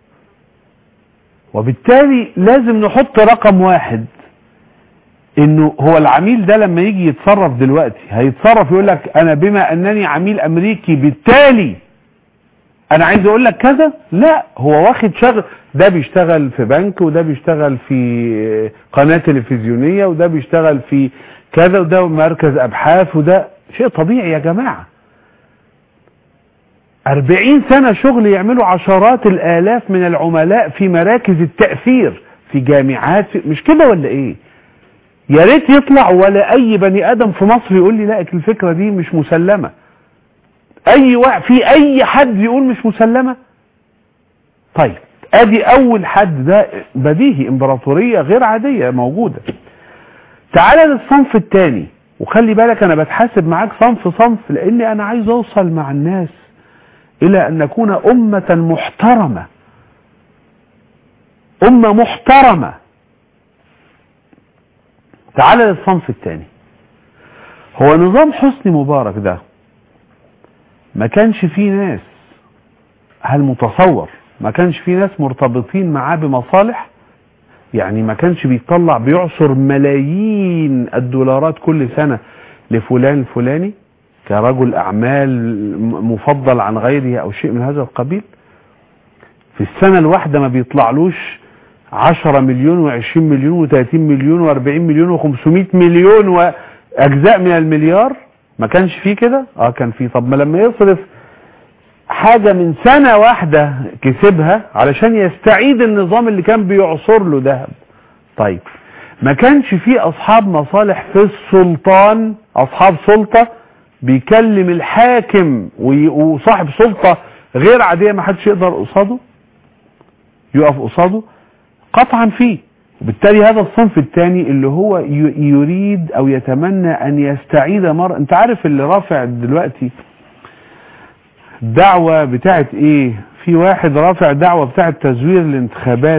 وبالتالي لازم نحط رقم واحد انه هو العميل ده لما يجي يتصرف دلوقتي هيتصرف يقول لك انا بما انني عميل امريكي بالتالي انا عايز اقول لك كذا لا هو واخد شغل ده بيشتغل في بنك وده بيشتغل في قناة تلفزيونية وده بيشتغل في كذا وده مركز ابحاث وده شيء طبيعي يا جماعة أربعين سنة شغل يعملوا عشرات الآلاف من العملاء في مراكز التأثير في جامعات في مش كده ولا إيه يا ريت يطلع ولا أي بني آدم في مصر يقول لي لا الفكرة دي مش مسلمة أي واحد في أي حد يقول مش مسلمة طيب أدي أول حد ده بديهي إمبراطورية غير عادية موجودة تعالى للصنف الثاني وخلي بالك أنا بتحاسب معاك صنف صنف لأني أنا عايز أوصل مع الناس إلى أن نكون أمة محترمة أمة محترمة تعال للصنف الثاني هو نظام حسني مبارك ده ما كانش فيه ناس هل متصور ما كانش فيه ناس مرتبطين معاه بمصالح يعني ما كانش بيطلع بيعصر ملايين الدولارات كل سنة لفلان الفلاني كرجل أعمال مفضل عن غيره أو شيء من هذا القبيل في السنة الواحدة ما بيطلعلوش عشرة مليون وعشرين مليون وثلاثين مليون واربعين مليون وخمسمائة مليون وأجزاء من المليار ما كانش فيه كده اه كان فيه طب ما لما يصرف حاجة من سنة واحدة كسبها علشان يستعيد النظام اللي كان بيعصر له ذهب طيب ما كانش فيه أصحاب مصالح في السلطان أصحاب سلطة بيكلم الحاكم وصاحب سلطة غير عادية ما حدش يقدر قصاده يقف قصاده قطعا فيه وبالتالي هذا الصنف الثاني اللي هو يريد او يتمنى ان يستعيد مرة انت عارف اللي رافع دلوقتي دعوة بتاعت ايه في واحد رافع دعوة بتاعت تزوير الانتخابات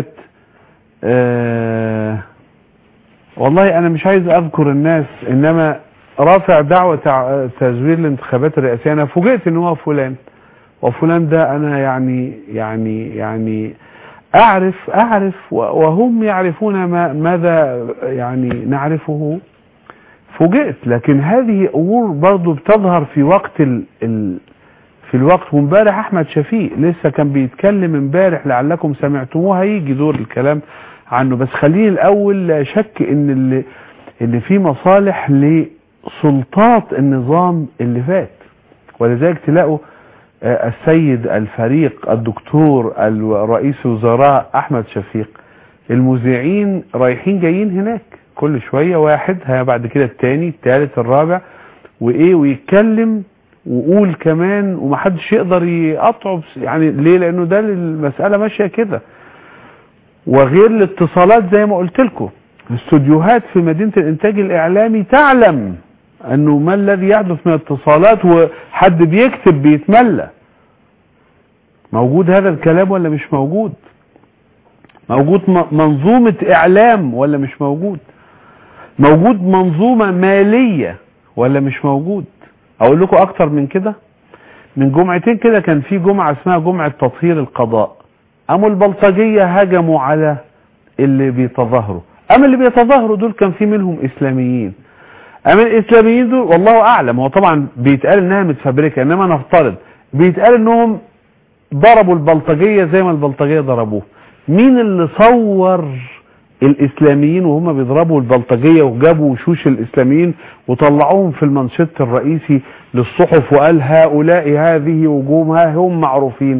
آه والله انا مش عايز اذكر الناس انما رافع دعوة تزوير الانتخابات الرئاسية انا فوجئت ان هو فلان وفلان ده انا يعني يعني يعني اعرف اعرف وهم يعرفون ما ماذا يعني نعرفه فوجئت لكن هذه امور برضو بتظهر في وقت ال ال في الوقت وامبارح احمد شفيق لسه كان بيتكلم امبارح لعلكم سمعتموه هيجي دور الكلام عنه بس خليني الاول لا شك ان اللي ان في مصالح لسلطات النظام اللي فات ولذلك تلاقوا السيد الفريق الدكتور رئيس وزراء احمد شفيق المذيعين رايحين جايين هناك كل شوية واحد ها بعد كده التاني التالت الرابع وايه ويتكلم وقول كمان ومحدش يقدر يقطعه يعني ليه لانه ده المسألة ماشية كده وغير الاتصالات زي ما قلت لكم الاستوديوهات في مدينة الانتاج الاعلامي تعلم انه ما الذي يحدث من اتصالات وحد بيكتب بيتملى موجود هذا الكلام ولا مش موجود موجود منظومة اعلام ولا مش موجود موجود منظومة مالية ولا مش موجود اقول لكم اكتر من كده من جمعتين كده كان في جمعة اسمها جمعة تطهير القضاء قاموا البلطجية هجموا على اللي بيتظاهروا اما اللي بيتظاهروا دول كان في منهم اسلاميين اما الاسلاميين دول والله اعلم هو طبعا بيتقال انها متفبركه انما نفترض بيتقال انهم ضربوا البلطجيه زي ما البلطجيه ضربوه مين اللي صور الاسلاميين وهم بيضربوا البلطجيه وجابوا وشوش الاسلاميين وطلعوهم في المنشط الرئيسي للصحف وقال هؤلاء هذه وجوهها هم معروفين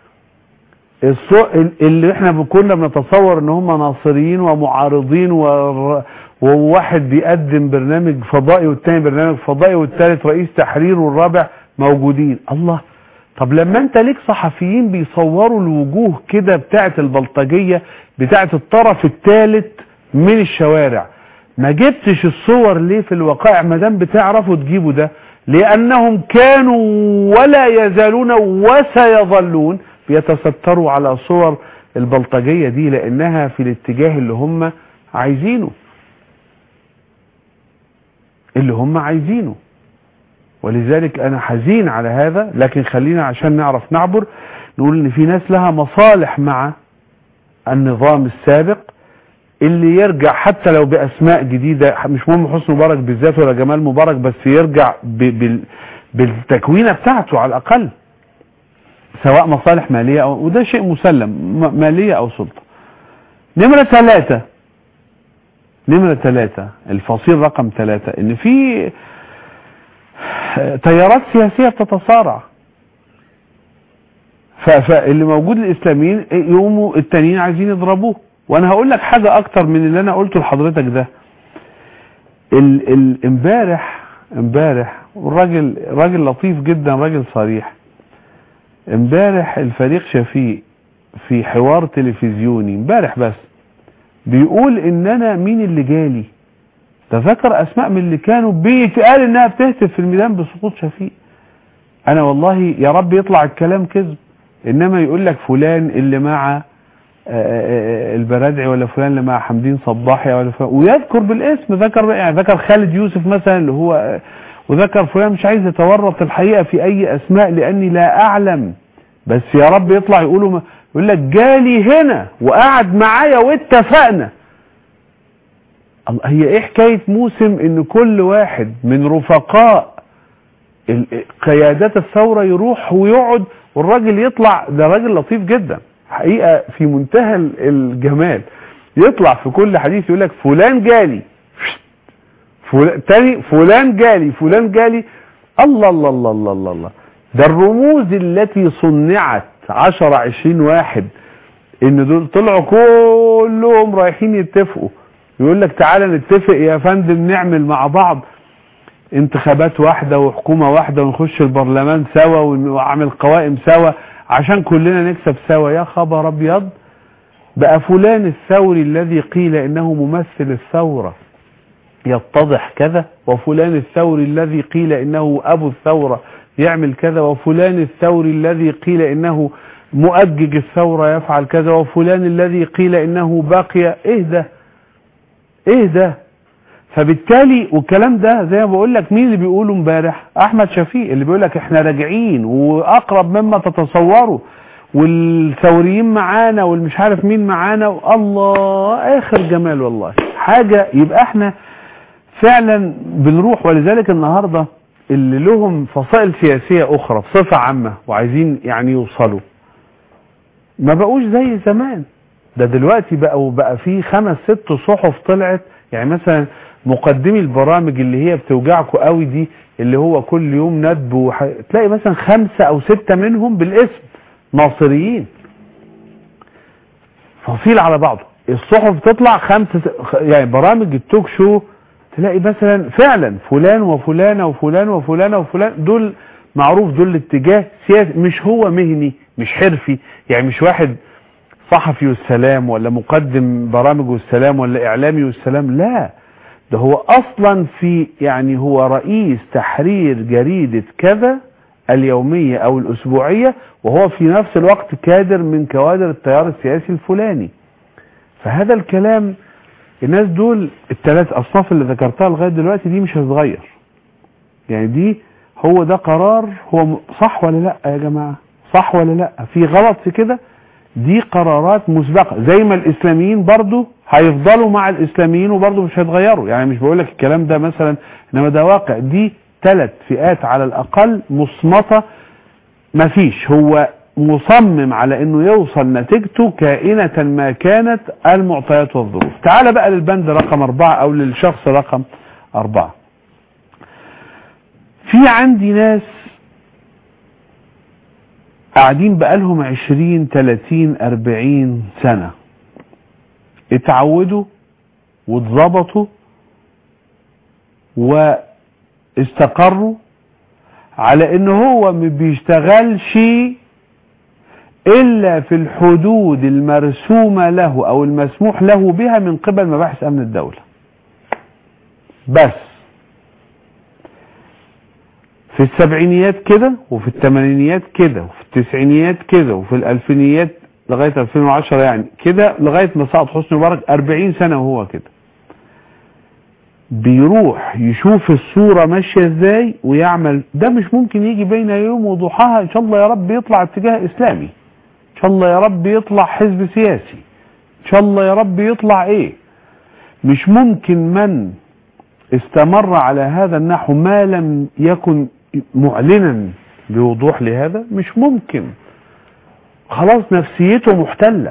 اللي احنا كنا بنتصور ان هم ناصريين ومعارضين وواحد بيقدم برنامج فضائي والتاني برنامج فضائي والتالت رئيس تحرير والرابع موجودين الله طب لما انت ليك صحفيين بيصوروا الوجوه كده بتاعت البلطجية بتاعت الطرف الثالث من الشوارع ما جبتش الصور ليه في الوقائع ما دام بتعرفوا تجيبوا ده لانهم كانوا ولا يزالون وسيظلون بيتستروا على صور البلطجية دي لانها في الاتجاه اللي هم عايزينه اللي هم عايزينه ولذلك انا حزين على هذا لكن خلينا عشان نعرف نعبر نقول ان في ناس لها مصالح مع النظام السابق اللي يرجع حتى لو باسماء جديدة مش مهم حسن مبارك بالذات ولا جمال مبارك بس يرجع ب- بال- بالتكوينة بتاعته على الاقل سواء مصالح مالية أو وده شيء مسلم م- مالية او سلطة نمرة ثلاثة نمرة ثلاثة الفصيل رقم ثلاثة ان في تيارات سياسية بتتصارع ف- فاللي موجود الاسلاميين يقوموا التانيين عايزين يضربوه وانا هقول لك حاجة اكتر من اللي انا قلته لحضرتك ده ال- ال- امبارح امبارح والراجل راجل لطيف جدا راجل صريح امبارح الفريق شفيق في حوار تلفزيوني امبارح بس بيقول ان انا مين اللي جالي ده ذكر اسماء من اللي كانوا بيتقال انها بتهتف في الميدان بسقوط شفيق انا والله يا رب يطلع الكلام كذب انما يقول لك فلان اللي مع آه، آه، البرادعي ولا فلان اللي مع حمدين صباحي ولا فلان ويذكر بالاسم ذكر يعني ذكر خالد يوسف مثلا اللي هو آه، وذكر فلان مش عايز يتورط الحقيقه في اي اسماء لاني لا اعلم بس يا رب يطلع يقولوا ما- يقول لك جالي هنا وقعد معايا واتفقنا الله هي ايه حكايه موسم ان كل واحد من رفقاء ال- قيادات الثوره يروح ويقعد والراجل يطلع ده راجل لطيف جدا حقيقه في منتهى ال- الجمال يطلع في كل حديث يقول لك فلان جالي فلان تاني فلان جالي فلان جالي الله الله الله الله الله, الله. ده الرموز التي صنعت 10 20 واحد ان دول طلعوا كلهم رايحين يتفقوا يقول لك تعالى نتفق يا فندم نعمل مع بعض انتخابات واحدة وحكومة واحدة ونخش البرلمان سوا ونعمل قوائم سوا عشان كلنا نكسب سوا يا خبر ابيض بقى فلان الثوري الذي قيل انه ممثل الثورة يتضح كذا وفلان الثوري الذي قيل انه ابو الثورة يعمل كذا وفلان الثوري الذي قيل انه مؤجج الثورة يفعل كذا وفلان الذي قيل انه باقي ايه ده ايه ده فبالتالي والكلام ده زي ما بقول لك مين اللي بيقوله امبارح احمد شفيق اللي بيقول لك احنا راجعين واقرب مما تتصوروا والثوريين معانا والمش عارف مين معانا الله اخر جمال والله حاجة يبقى احنا فعلا بنروح ولذلك النهاردة اللي لهم فصائل سياسية اخرى بصفة عامة وعايزين يعني يوصلوا ما بقوش زي زمان ده دلوقتي بقى بقى في خمس ست صحف طلعت يعني مثلا مقدمي البرامج اللي هي بتوجعكوا قوي دي اللي هو كل يوم ندب وح... تلاقي مثلا خمسة او ستة منهم بالاسم ناصريين فصيل على بعضه الصحف تطلع خمسة يعني برامج التوك شو تلاقي مثلا فعلا فلان وفلانة وفلان وفلانة وفلان دول معروف دول الاتجاه سياسي مش هو مهني مش حرفي يعني مش واحد صحفي والسلام ولا مقدم برامج والسلام ولا اعلامي والسلام لا ده هو اصلا في يعني هو رئيس تحرير جريدة كذا اليومية او الاسبوعية وهو في نفس الوقت كادر من كوادر التيار السياسي الفلاني فهذا الكلام الناس دول الثلاث اصناف اللي ذكرتها لغاية دلوقتي دي مش هتتغير يعني دي هو ده قرار هو م- صح ولا لا يا جماعة صح ولا لا في غلط في كده دي قرارات مسبقة زي ما الاسلاميين برضو هيفضلوا مع الاسلاميين وبرضو مش هيتغيروا يعني مش بقول لك الكلام ده مثلا انما ده واقع دي ثلاث فئات على الاقل مصمتة مفيش هو مصمم على انه يوصل نتيجته كائنة ما كانت المعطيات والظروف تعال بقى للبند رقم اربعة او للشخص رقم اربعة في عندي ناس قاعدين بقالهم عشرين تلاتين اربعين سنة اتعودوا واتظبطوا واستقروا على ان هو ما بيشتغلش الا في الحدود المرسومة له او المسموح له بها من قبل مباحث امن الدولة بس في السبعينيات كده وفي الثمانينيات كده وفي التسعينيات كده وفي الالفينيات لغاية 2010 يعني كده لغاية ما سقط حسني مبارك 40 سنة وهو كده بيروح يشوف الصورة ماشية ازاي ويعمل ده مش ممكن يجي بين يوم وضحاها ان شاء الله يا رب يطلع اتجاه اسلامي ان شاء الله يا رب يطلع حزب سياسي ان شاء الله يا رب يطلع ايه مش ممكن من استمر على هذا النحو ما لم يكن معلنا بوضوح لهذا مش ممكن خلاص نفسيته محتلة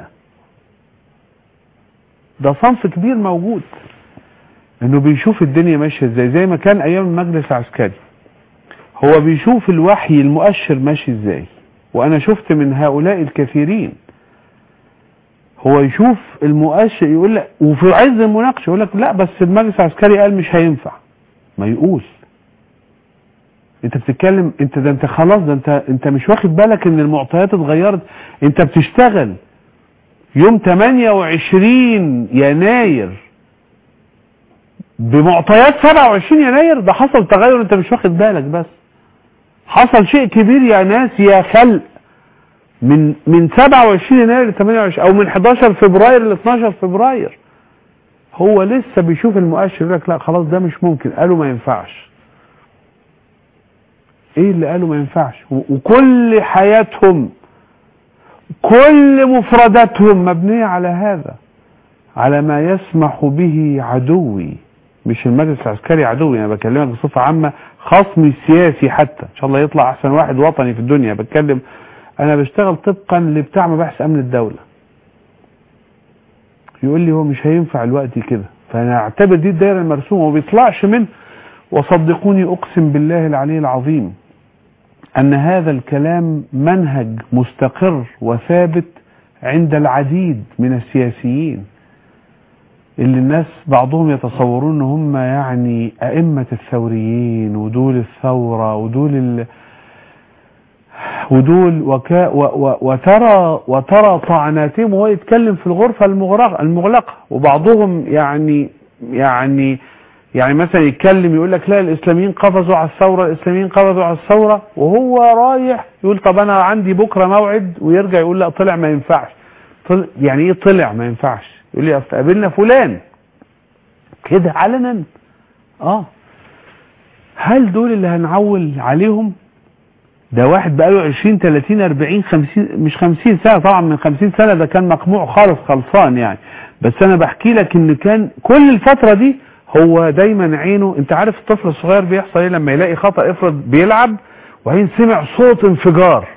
ده صنف كبير موجود انه بيشوف الدنيا ماشية ازاي زي ما كان ايام المجلس العسكري هو بيشوف الوحي المؤشر ماشي ازاي وانا شفت من هؤلاء الكثيرين هو يشوف المؤشر يقول لك وفي عز المناقشه يقول لك لا بس المجلس العسكري قال مش هينفع ما يقول انت بتتكلم انت ده انت خلاص ده انت انت مش واخد بالك ان المعطيات اتغيرت انت بتشتغل يوم 28 يناير بمعطيات 27 يناير ده حصل تغير انت مش واخد بالك بس حصل شيء كبير يا ناس يا خلق من من 27 يناير ل 28 او من 11 فبراير ل 12 فبراير هو لسه بيشوف المؤشر يقول لك لا خلاص ده مش ممكن قالوا ما ينفعش ايه اللي قالوا ما ينفعش وكل حياتهم كل مفرداتهم مبنية على هذا على ما يسمح به عدوي مش المجلس العسكري عدوي انا بكلمك بصفة عامة خصمي السياسي حتى ان شاء الله يطلع احسن واحد وطني في الدنيا بتكلم انا بشتغل طبقا لبتاع مباحث امن الدولة يقول لي هو مش هينفع الوقت كده فانا اعتبر دي الدائرة المرسومة وما بيطلعش منه وصدقوني اقسم بالله العلي العظيم ان هذا الكلام منهج مستقر وثابت عند العديد من السياسيين اللي الناس بعضهم يتصورون ان هم يعني ائمة الثوريين ودول الثورة ودول ال... ودول وكا و و وترى وترى طعناتهم وهو يتكلم في الغرفة المغلقة المغلقة وبعضهم يعني يعني يعني مثلا يتكلم يقول لك لا الاسلاميين قفزوا على الثورة الاسلاميين قفزوا على الثورة وهو رايح يقول طب انا عندي بكرة موعد ويرجع يقول لا طلع ما ينفعش طلع يعني ايه طلع ما ينفعش يقول لي اصل قابلنا فلان كده علنا اه هل دول اللي هنعول عليهم ده واحد بقاله 20 30 40 50 مش 50 سنه طبعا من 50 سنه ده كان مقموع خالص خلصان يعني بس انا بحكي لك ان كان كل الفتره دي هو دايما عينه انت عارف الطفل الصغير بيحصل ايه لما يلاقي خطا افرض بيلعب وبعدين سمع صوت انفجار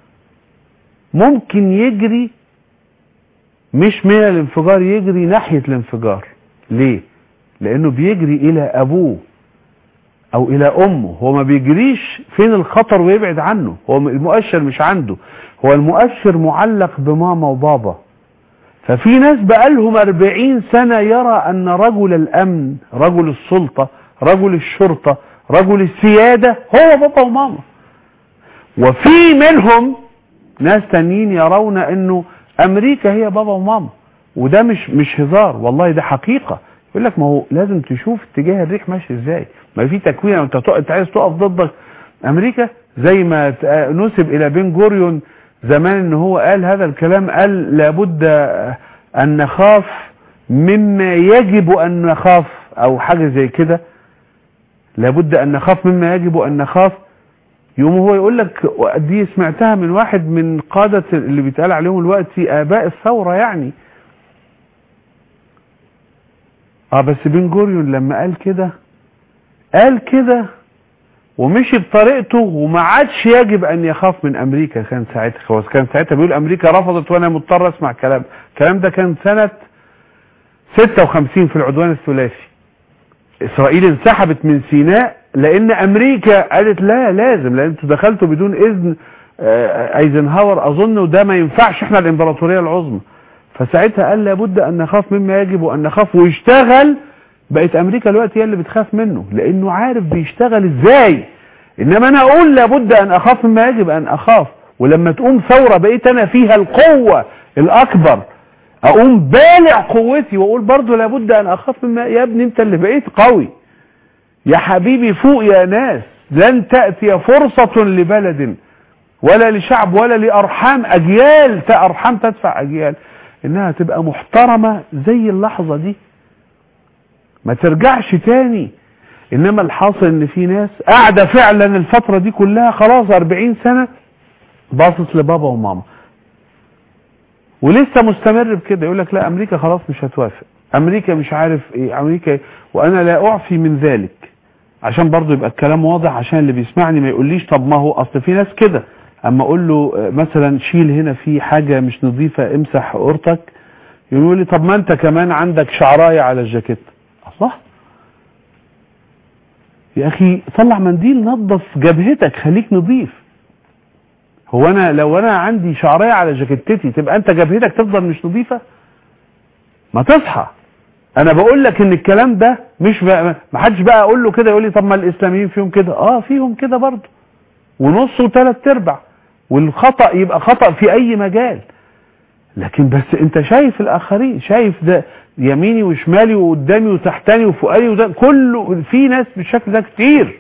ممكن يجري مش من الانفجار يجري ناحيه الانفجار ليه لانه بيجري الى ابوه او الى امه هو ما بيجريش فين الخطر ويبعد عنه هو المؤشر مش عنده هو المؤشر معلق بماما وبابا ففي ناس بقالهم أربعين سنة يرى أن رجل الأمن رجل السلطة رجل الشرطة رجل السيادة هو بابا وماما وفي منهم ناس تانيين يرون أنه أمريكا هي بابا وماما وده مش مش هزار والله ده حقيقة يقول لك ما هو لازم تشوف اتجاه الريح ماشي ازاي ما في تكوين انت انت عايز تقف ضدك امريكا زي ما نسب الى بن جوريون زمان ان هو قال هذا الكلام قال لابد ان نخاف مما يجب ان نخاف او حاجة زي كده لابد ان نخاف مما يجب ان نخاف يوم هو يقول لك دي سمعتها من واحد من قادة اللي بيتقال عليهم الوقت اباء الثورة يعني اه بس بن جوريون لما قال كده قال كده ومشي بطريقته وما عادش يجب ان يخاف من امريكا كان ساعتها هو كان ساعتها بيقول امريكا رفضت وانا مضطر اسمع كلام الكلام ده كان سنة 56 في العدوان الثلاثي اسرائيل انسحبت من سيناء لان امريكا قالت لا لازم لان انتوا دخلتوا بدون اذن ايزنهاور اظن وده ما ينفعش احنا الامبراطوريه العظمى فساعتها قال لابد ان نخاف مما يجب ان نخاف ويشتغل بقت امريكا دلوقتي هي اللي بتخاف منه لانه عارف بيشتغل ازاي انما انا اقول لابد ان اخاف مما يجب ان اخاف ولما تقوم ثورة بقيت انا فيها القوة الاكبر اقوم بالع قوتي واقول برضو لابد ان اخاف مما يا ابني انت اللي بقيت قوي يا حبيبي فوق يا ناس لن تأتي فرصة لبلد ولا لشعب ولا لأرحام أجيال أرحام تدفع أجيال إنها تبقى محترمة زي اللحظة دي ما ترجعش تاني انما الحاصل ان في ناس قاعدة فعلا الفترة دي كلها خلاص 40 سنة باصص لبابا وماما ولسه مستمر بكده يقول لك لا امريكا خلاص مش هتوافق امريكا مش عارف ايه امريكا وانا لا اعفي من ذلك عشان برضو يبقى الكلام واضح عشان اللي بيسمعني ما يقوليش طب ما هو اصل في ناس كده اما اقول له آه، مثلا شيل هنا في حاجة مش نظيفة امسح قرطك يقول لي طب ما انت كمان عندك شعراية على الجاكيت الله يا اخي طلع منديل نظف جبهتك خليك نظيف هو انا لو انا عندي شعرية على جاكيتتي تبقى انت جبهتك تفضل مش نظيفة ما تصحى انا بقول لك ان الكلام ده مش بقى ما حدش بقى اقول له كده يقول لي طب ما الاسلاميين فيهم كده اه فيهم كده برضه ونص وثلاث ارباع والخطأ يبقى خطأ في اي مجال لكن بس انت شايف الاخرين شايف ده يميني وشمالي وقدامي وتحتاني وفوقاني وده كله في ناس بالشكل ده كتير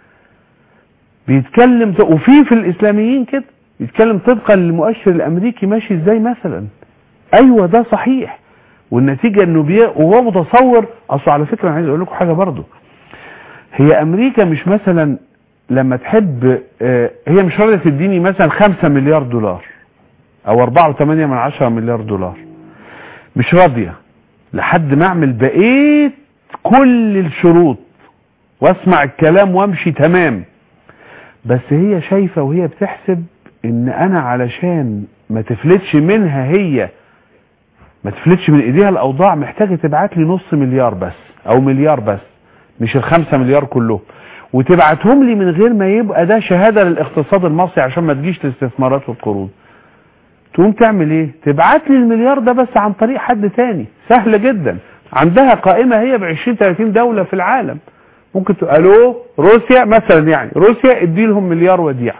بيتكلم ت- وفي في الاسلاميين كده بيتكلم طبقا للمؤشر الامريكي ماشي ازاي مثلا ايوه ده صحيح والنتيجة انه بي... وهو متصور اصل على فكرة انا عايز اقول لكم حاجة برضو هي امريكا مش مثلا لما تحب آه، هي مش راضية تديني مثلا خمسة مليار دولار او اربعة وثمانية من عشرة مليار دولار مش راضية لحد ما اعمل بقيت كل الشروط واسمع الكلام وامشي تمام بس هي شايفة وهي بتحسب ان انا علشان ما تفلتش منها هي ما تفلتش من ايديها الاوضاع محتاجة تبعت لي نص مليار بس او مليار بس مش الخمسة مليار كلهم وتبعتهم لي من غير ما يبقى ده شهادة للاقتصاد المصري عشان ما تجيش الاستثمارات والقروض تقوم تعمل ايه تبعت لي المليار ده بس عن طريق حد تاني سهل جدا عندها قائمة هي ب 20 30 دولة في العالم ممكن تقول الو روسيا مثلا يعني روسيا ادي لهم مليار وديعة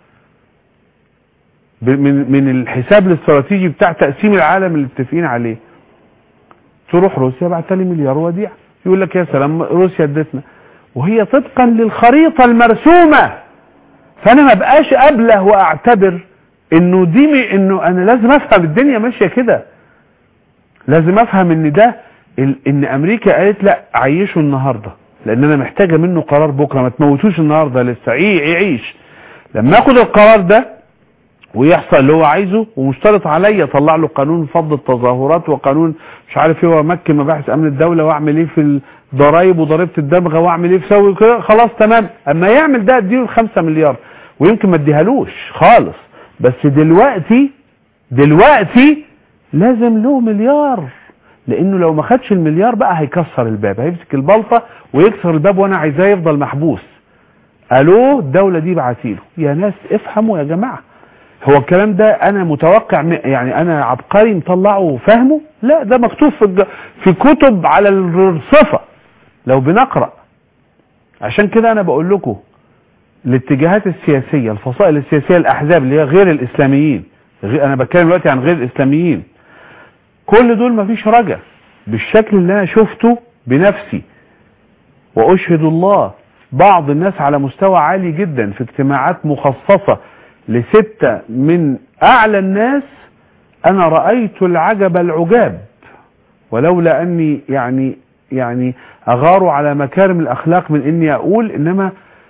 ب- من من الحساب الاستراتيجي بتاع تقسيم العالم اللي متفقين عليه تروح روسيا بعت لي مليار وديعة يقول لك يا سلام روسيا ادتنا وهي طبقا للخريطة المرسومة فانا ما بقاش ابله واعتبر انه دي م- انه انا لازم افهم الدنيا ماشيه كده لازم افهم ان ده ال- ان امريكا قالت لا عيشوا النهارده لان انا محتاجه منه قرار بكره ما تموتوش النهارده لسه عي- يعيش لما اخد القرار ده ويحصل اللي هو عايزه ومشترط عليا اطلع له قانون فض التظاهرات وقانون مش عارف ايه وامكن مباحث امن الدوله واعمل ايه في الضرايب وضريبه الدمغه واعمل ايه في سوي كده خلاص تمام اما يعمل ده اديله الخمسة مليار ويمكن ما اديهالوش خالص بس دلوقتي دلوقتي لازم له مليار لانه لو ما خدش المليار بقى هيكسر الباب هيمسك البلطه ويكسر الباب وانا عايزاه يفضل محبوس الو الدوله دي بعتيله يا ناس افهموا يا جماعه هو الكلام ده انا متوقع م- يعني انا عبقري مطلعه وفاهمه لا ده مكتوب في الج- في كتب على الرصفه لو بنقرا عشان كده انا بقول لكم الاتجاهات السياسيه الفصائل السياسيه الاحزاب اللي هي غير الاسلاميين غير انا بتكلم دلوقتي عن غير الاسلاميين كل دول مفيش رجا بالشكل اللي انا شفته بنفسي واشهد الله بعض الناس على مستوى عالي جدا في اجتماعات مخصصة لستة من اعلى الناس انا رأيت العجب العجاب ولولا اني يعني يعني اغار على مكارم الاخلاق من اني اقول انما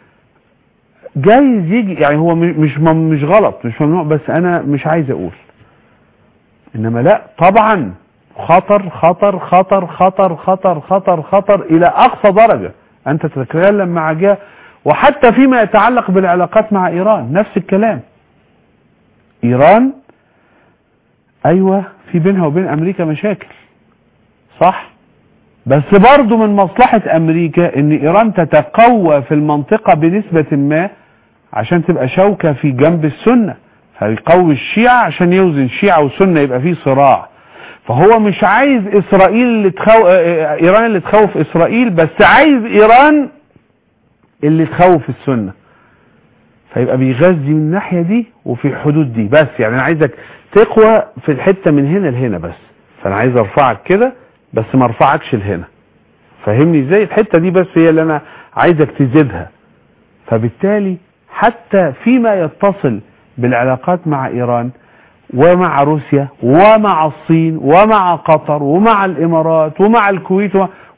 جايز يجي يعني هو مش مش مم- مش غلط مش ممنوع بس انا مش عايز اقول انما لا طبعا خطر خطر خطر خطر خطر خطر خطر الى اقصى درجة انت تتكلم مع جهة وحتى فيما يتعلق بالعلاقات مع ايران نفس الكلام ايران ايوه في بينها وبين امريكا مشاكل صح بس برضو من مصلحة امريكا ان ايران تتقوى في المنطقة بنسبة ما عشان تبقى شوكة في جنب السنة فيقوي الشيعة عشان يوزن الشيعة والسنة يبقى فيه صراع فهو مش عايز اسرائيل اللي تخو... آه، ايران اللي تخوف اسرائيل بس عايز ايران اللي تخوف السنة فيبقى بيغذي من الناحية دي وفي الحدود دي بس يعني انا عايزك تقوى في الحتة من هنا لهنا بس فانا عايز ارفعك كده بس ما ارفعكش لهنا فاهمني ازاي الحتة دي بس هي اللي انا عايزك تزيدها فبالتالي حتى فيما يتصل بالعلاقات مع ايران ومع روسيا ومع الصين ومع قطر ومع الامارات ومع الكويت و...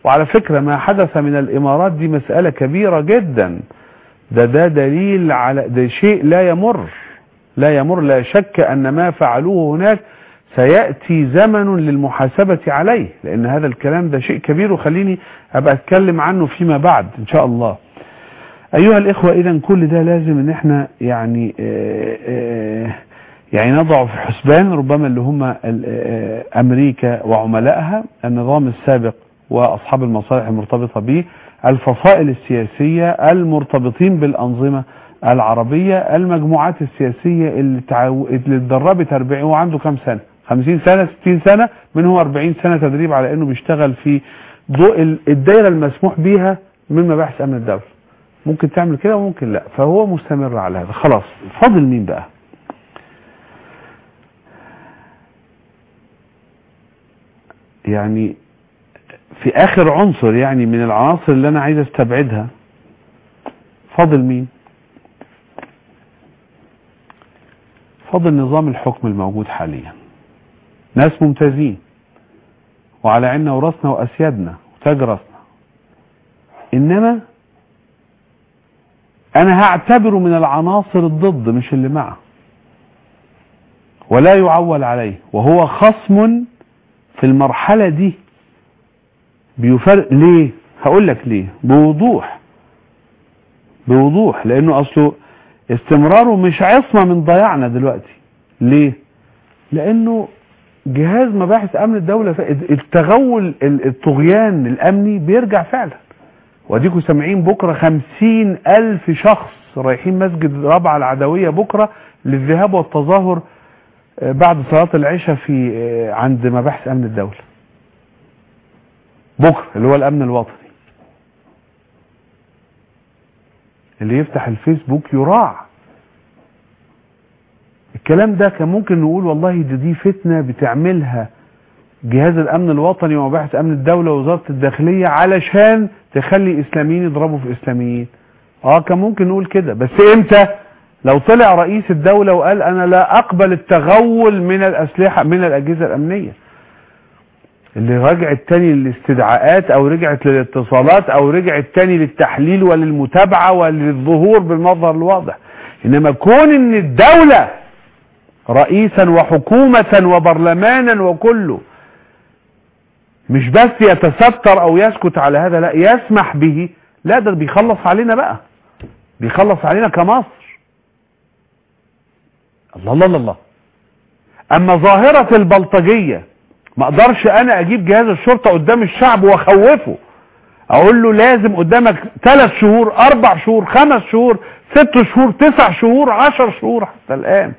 وعلى فكرة ما حدث من الامارات دي مسألة كبيرة جدا ده ده دليل على ده شيء لا يمر لا يمر لا شك ان ما فعلوه هناك سيأتي زمن للمحاسبة عليه لان هذا الكلام ده شيء كبير وخليني ابقى اتكلم عنه فيما بعد ان شاء الله ايها الاخوة اذا كل ده لازم ان احنا يعني آآ آآ يعني نضع في حسبان ربما اللي هم امريكا وعملائها النظام السابق واصحاب المصالح المرتبطة به الفصائل السياسية المرتبطين بالانظمة العربية المجموعات السياسية اللي, تعو... اللي اتدربت 40 هو عنده كام سنة 50 سنة 60 سنة منه 40 سنة تدريب على انه بيشتغل في ضوء الدائرة المسموح بيها من مباحث امن الدولة ممكن تعمل كده وممكن لا فهو مستمر على هذا خلاص فاضل مين بقى يعني في اخر عنصر يعني من العناصر اللي انا عايز استبعدها فاضل مين فاضل نظام الحكم الموجود حاليا ناس ممتازين وعلى عنا وراسنا واسيادنا وتاج راسنا انما انا هعتبره من العناصر الضد مش اللي معه ولا يعول عليه وهو خصم في المرحلة دي بيفرق ليه هقول لك ليه بوضوح بوضوح لانه اصله استمراره مش عصمة من ضياعنا دلوقتي ليه لانه جهاز مباحث امن الدولة التغول الطغيان الامني بيرجع فعلا واديكم سامعين بكرة خمسين الف شخص رايحين مسجد رابعة العدوية بكرة للذهاب والتظاهر بعد صلاة العشاء في عند مباحث امن الدولة بكرة اللي هو الامن الوطني اللي يفتح الفيسبوك يراع الكلام ده كان ممكن نقول والله دي, دي فتنة بتعملها جهاز الامن الوطني ومباحث امن الدولة ووزارة الداخلية علشان تخلي اسلاميين يضربوا في اسلاميين اه كان ممكن نقول كده بس امتى لو طلع رئيس الدولة وقال انا لا اقبل التغول من الاسلحة من الاجهزة الامنية اللي رجعت تاني للاستدعاءات او رجعت للاتصالات او رجعت تاني للتحليل وللمتابعة وللظهور بالمظهر الواضح انما كون ان الدولة رئيسا وحكومة وبرلمانا وكله مش بس يتستر او يسكت على هذا لا يسمح به لا ده بيخلص علينا بقى بيخلص علينا كمصر الله الله الله اما ظاهرة البلطجية ما اقدرش انا اجيب جهاز الشرطة قدام الشعب واخوفه اقول له لازم قدامك ثلاث شهور اربع شهور خمس شهور ست شهور تسع شهور عشر شهور حتى الان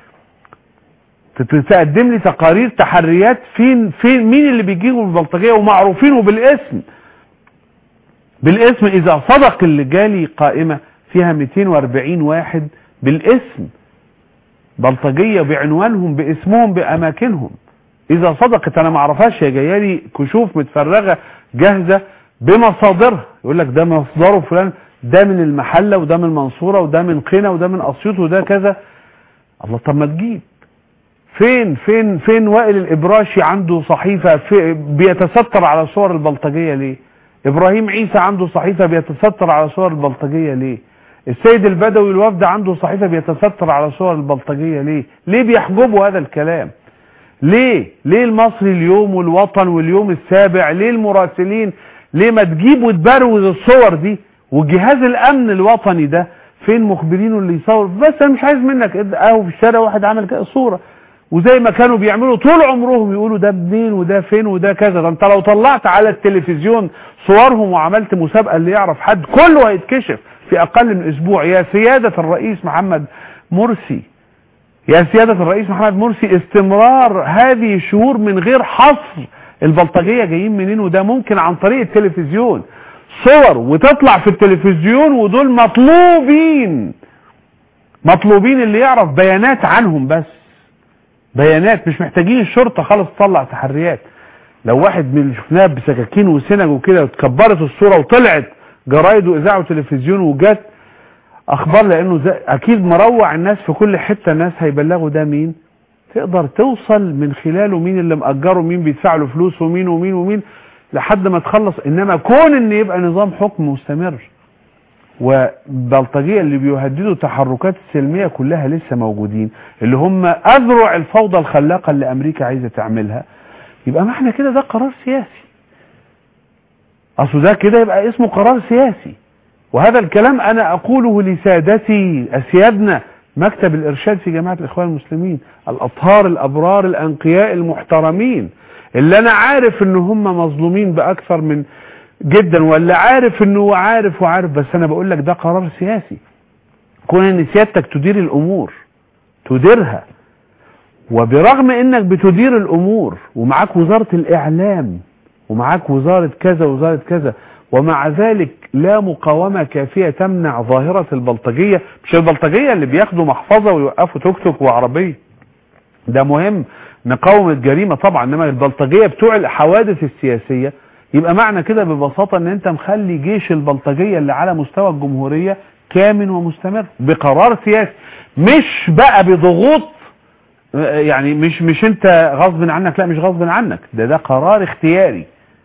تقدم لي تقارير تحريات فين فين مين اللي بيجيبوا البلطجيه ومعروفين وبالاسم بالاسم اذا صدق اللي جالي قائمه فيها 240 واحد بالاسم بلطجيه بعنوانهم باسمهم باماكنهم اذا صدقت انا ما اعرفهاش هي جايه لي كشوف متفرغه جاهزه بمصادرها يقول لك ده مصدره فلان ده من المحله وده من المنصوره وده من قنا وده من اسيوط وده كذا الله طب ما تجيب فين فين فين وائل الابراشي عنده صحيفه في بيتستر على صور البلطجيه ليه ابراهيم عيسى عنده صحيفه بيتستر على صور البلطجيه ليه السيد البدوي الوفد عنده صحيفه بيتستر على صور البلطجيه ليه ليه بيحجبوا هذا الكلام ليه ليه المصري اليوم والوطن واليوم السابع ليه المراسلين ليه ما تجيب وتبروز الصور دي وجهاز الامن الوطني ده فين مخبرينه اللي يصور بس انا مش عايز منك اهو في الشارع واحد عمل كده صوره وزي ما كانوا بيعملوا طول عمرهم يقولوا ده منين وده فين وده كذا ده انت لو طلعت على التلفزيون صورهم وعملت مسابقه اللي يعرف حد كله هيتكشف في اقل من اسبوع يا سياده الرئيس محمد مرسي يا سياده الرئيس محمد مرسي استمرار هذه الشهور من غير حصر البلطجيه جايين منين وده ممكن عن طريق التلفزيون صور وتطلع في التلفزيون ودول مطلوبين مطلوبين اللي يعرف بيانات عنهم بس بيانات مش محتاجين الشرطة خالص تطلع تحريات لو واحد من اللي شفناه بسكاكين وسنج وكده واتكبرت الصورة وطلعت جرايد واذاعه وتلفزيون وجات اخبار لانه زي اكيد مروع الناس في كل حتة الناس هيبلغوا ده مين تقدر توصل من خلاله مين اللي مأجره مين بيدفع له فلوس ومين ومين ومين لحد ما تخلص انما كون ان يبقى نظام حكم مستمر وبلطجية اللي بيهددوا التحركات السلمية كلها لسه موجودين اللي هم اذرع الفوضى الخلاقة اللي امريكا عايزة تعملها يبقى ما احنا كده ده قرار سياسي اصل ده كده يبقى اسمه قرار سياسي وهذا الكلام انا اقوله لسادتي اسيادنا مكتب الارشاد في جماعة الاخوان المسلمين الاطهار الابرار الانقياء المحترمين اللي انا عارف ان هم مظلومين باكثر من جدا ولا عارف انه عارف وعارف بس انا بقول لك ده قرار سياسي كون ان سيادتك تدير الامور تديرها وبرغم انك بتدير الامور ومعاك وزارة الاعلام ومعاك وزارة كذا وزارة كذا ومع ذلك لا مقاومة كافية تمنع ظاهرة البلطجية مش البلطجية اللي بياخدوا محفظة ويوقفوا توك توك وعربية ده مهم نقاوم الجريمة طبعا انما البلطجية بتوع الحوادث السياسية يبقى معنى كده ببساطة ان انت مخلي جيش البلطجية اللي على مستوى الجمهورية كامن ومستمر بقرار سياسي مش بقى بضغوط يعني مش مش انت غصب عنك لا مش غصب عنك ده ده قرار اختياري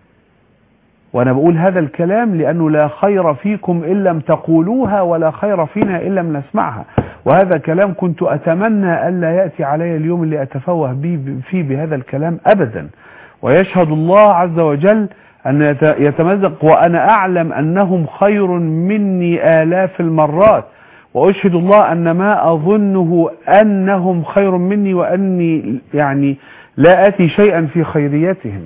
وانا بقول هذا الكلام لانه لا خير فيكم ان لم تقولوها ولا خير فينا ان لم نسمعها وهذا كلام كنت اتمنى الا ياتي علي اليوم اللي اتفوه بيه فيه بهذا الكلام ابدا ويشهد الله عز وجل ان يتمزق وانا اعلم انهم خير مني الاف المرات واشهد الله ان ما اظنه انهم خير مني واني يعني لا اتي شيئا في خيريتهم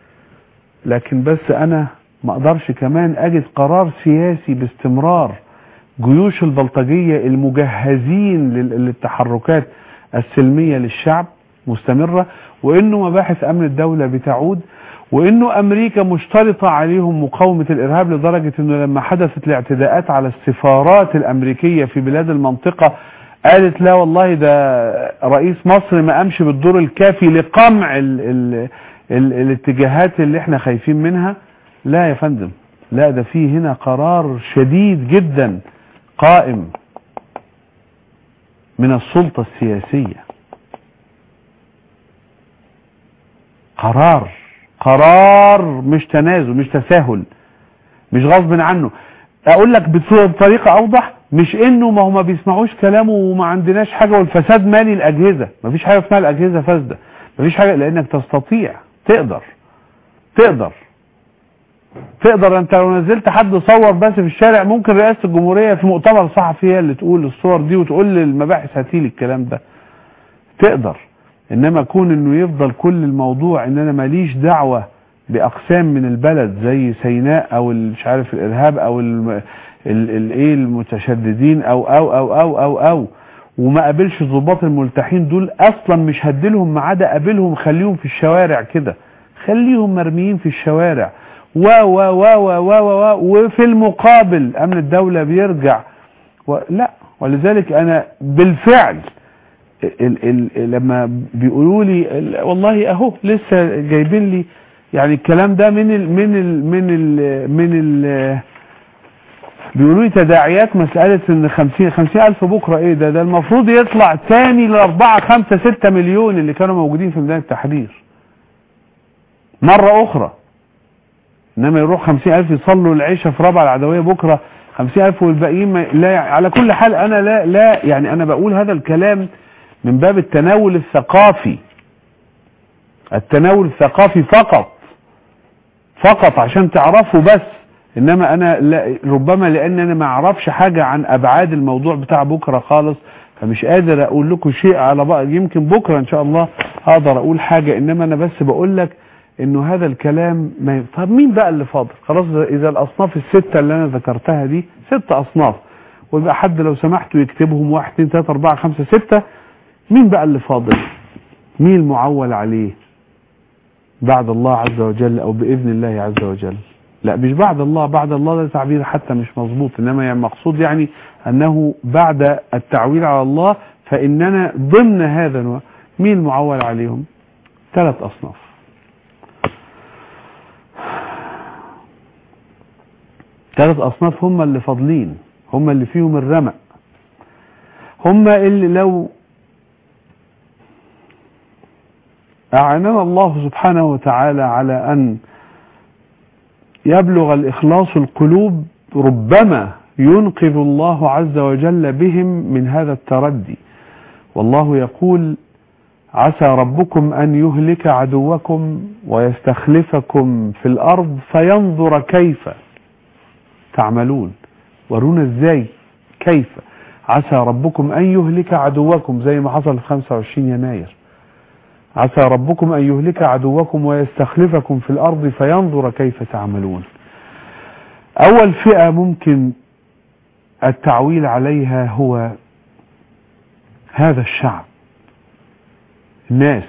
لكن بس انا ما اقدرش كمان اجد قرار سياسي باستمرار جيوش البلطجية المجهزين للتحركات السلمية للشعب مستمرة وانه مباحث امن الدولة بتعود وانه امريكا مشترطة عليهم مقاومة الارهاب لدرجة انه لما حدثت الاعتداءات على السفارات الامريكية في بلاد المنطقة قالت لا والله ده رئيس مصر ما قامش بالدور الكافي لقمع ال ال ال الاتجاهات اللي احنا خايفين منها لا يا فندم لا ده في هنا قرار شديد جدا قائم من السلطة السياسية قرار قرار مش تنازل مش تساهل مش غصب عنه اقول لك بطريقة اوضح مش انه ما هو ما بيسمعوش كلامه وما عندناش حاجة والفساد مالي الاجهزة ما فيش حاجة اسمها الاجهزة فاسدة ما فيش حاجة لانك تستطيع تقدر تقدر تقدر انت لو نزلت حد صور بس في الشارع ممكن رئاسة الجمهورية في مؤتمر صحفي هي اللي تقول الصور دي وتقول للمباحث هاتيلي الكلام ده تقدر انما كون انه يفضل كل الموضوع ان انا ماليش دعوة باقسام من البلد زي سيناء او مش عارف الارهاب او الايه المتشددين او او او او او او وما قابلش الضباط الملتحين دول اصلا مش هديلهم ميعاد اقابلهم خليهم في الشوارع كده خليهم مرميين في الشوارع و و و و و و وفي المقابل امن الدولة بيرجع و لا ولذلك انا بالفعل ال ال لما بيقولوا لي والله اهو لسه جايبين لي يعني الكلام ده من ال من ال من ال من ال بيقولوا لي تداعيات مسألة ان 50 50 ألف بكرة ايه ده ده المفروض يطلع تاني ل 4 5 6 مليون اللي كانوا موجودين في ميدان التحرير مرة أخرى إنما يروح 50 ألف يصلوا العشاء في رابعة العدوية بكرة 50 ألف والباقيين ما لا على كل حال أنا لا لا يعني أنا بقول هذا الكلام من باب التناول الثقافي التناول الثقافي فقط فقط عشان تعرفوا بس انما انا لا ربما لان انا ما اعرفش حاجة عن ابعاد الموضوع بتاع بكرة خالص فمش قادر اقول لكم شيء على بقى يمكن بكرة ان شاء الله اقدر اقول حاجة انما انا بس بقول لك انه هذا الكلام ما ي... طب مين بقى اللي فاضل خلاص اذا الاصناف الستة اللي انا ذكرتها دي ست اصناف ويبقى حد لو سمحتوا يكتبهم واحد اتنين تلاتة اربعة خمسة ستة مين بقى اللي فاضل مين المعول عليه بعد الله عز وجل او باذن الله عز وجل لا مش بعد الله بعد الله ده تعبير حتى مش مظبوط انما يعني مقصود يعني انه بعد التعويل على الله فاننا ضمن هذا مين المعول عليهم ثلاث اصناف ثلاث اصناف هم اللي فاضلين هم اللي فيهم الرمق هم اللي لو أعاننا الله سبحانه وتعالى على أن يبلغ الإخلاص القلوب ربما ينقذ الله عز وجل بهم من هذا التردي والله يقول عسى ربكم أن يهلك عدوكم ويستخلفكم في الأرض فينظر كيف تعملون ورونا ازاي كيف عسى ربكم أن يهلك عدوكم زي ما حصل في 25 يناير عسى ربكم أن يهلك عدوكم ويستخلفكم في الأرض فينظر كيف تعملون أول فئة ممكن التعويل عليها هو هذا الشعب الناس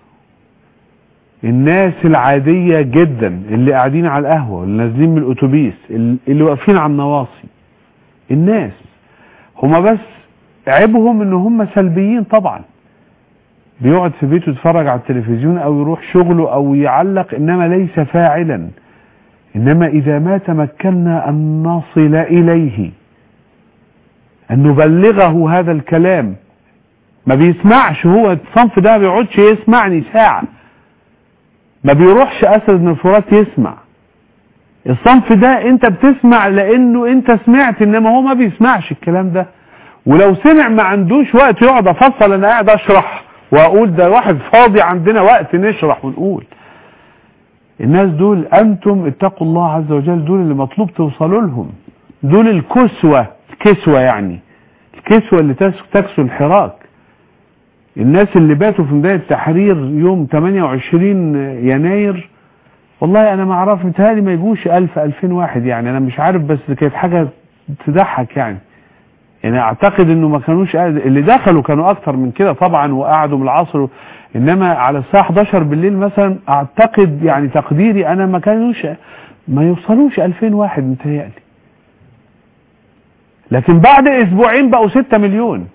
الناس العادية جدا اللي قاعدين على القهوة اللي نازلين من الأتوبيس اللي واقفين على النواصي الناس هما بس عيبهم ان هم سلبيين طبعا بيقعد في بيته يتفرج على التلفزيون او يروح شغله او يعلق انما ليس فاعلا انما اذا ما تمكنا ان نصل اليه ان نبلغه هذا الكلام ما بيسمعش هو الصنف ده ما بيقعدش يسمعني ساعة ما بيروحش اسد بن الفرات يسمع الصنف ده انت بتسمع لانه انت سمعت انما هو ما بيسمعش الكلام ده ولو سمع ما عندوش وقت يقعد افصل انا قاعد اشرح واقول ده واحد فاضي عندنا وقت نشرح ونقول الناس دول انتم اتقوا الله عز وجل دول اللي مطلوب توصلوا لهم دول الكسوة الكسوة يعني الكسوة اللي تكسو الحراك الناس اللي باتوا في بداية التحرير يوم 28 يناير والله انا ما اعرف متهيألي ما يجوش 1000 2000 واحد يعني انا مش عارف بس كانت حاجة تضحك يعني يعني اعتقد انه ما كانوش اللي دخلوا كانوا اكتر من كده طبعا وقعدوا من العصر انما على الساعة 11 بالليل مثلا اعتقد يعني تقديري انا ما كانوش ما يوصلوش 2000 واحد متهيألي لكن بعد اسبوعين بقوا 6 مليون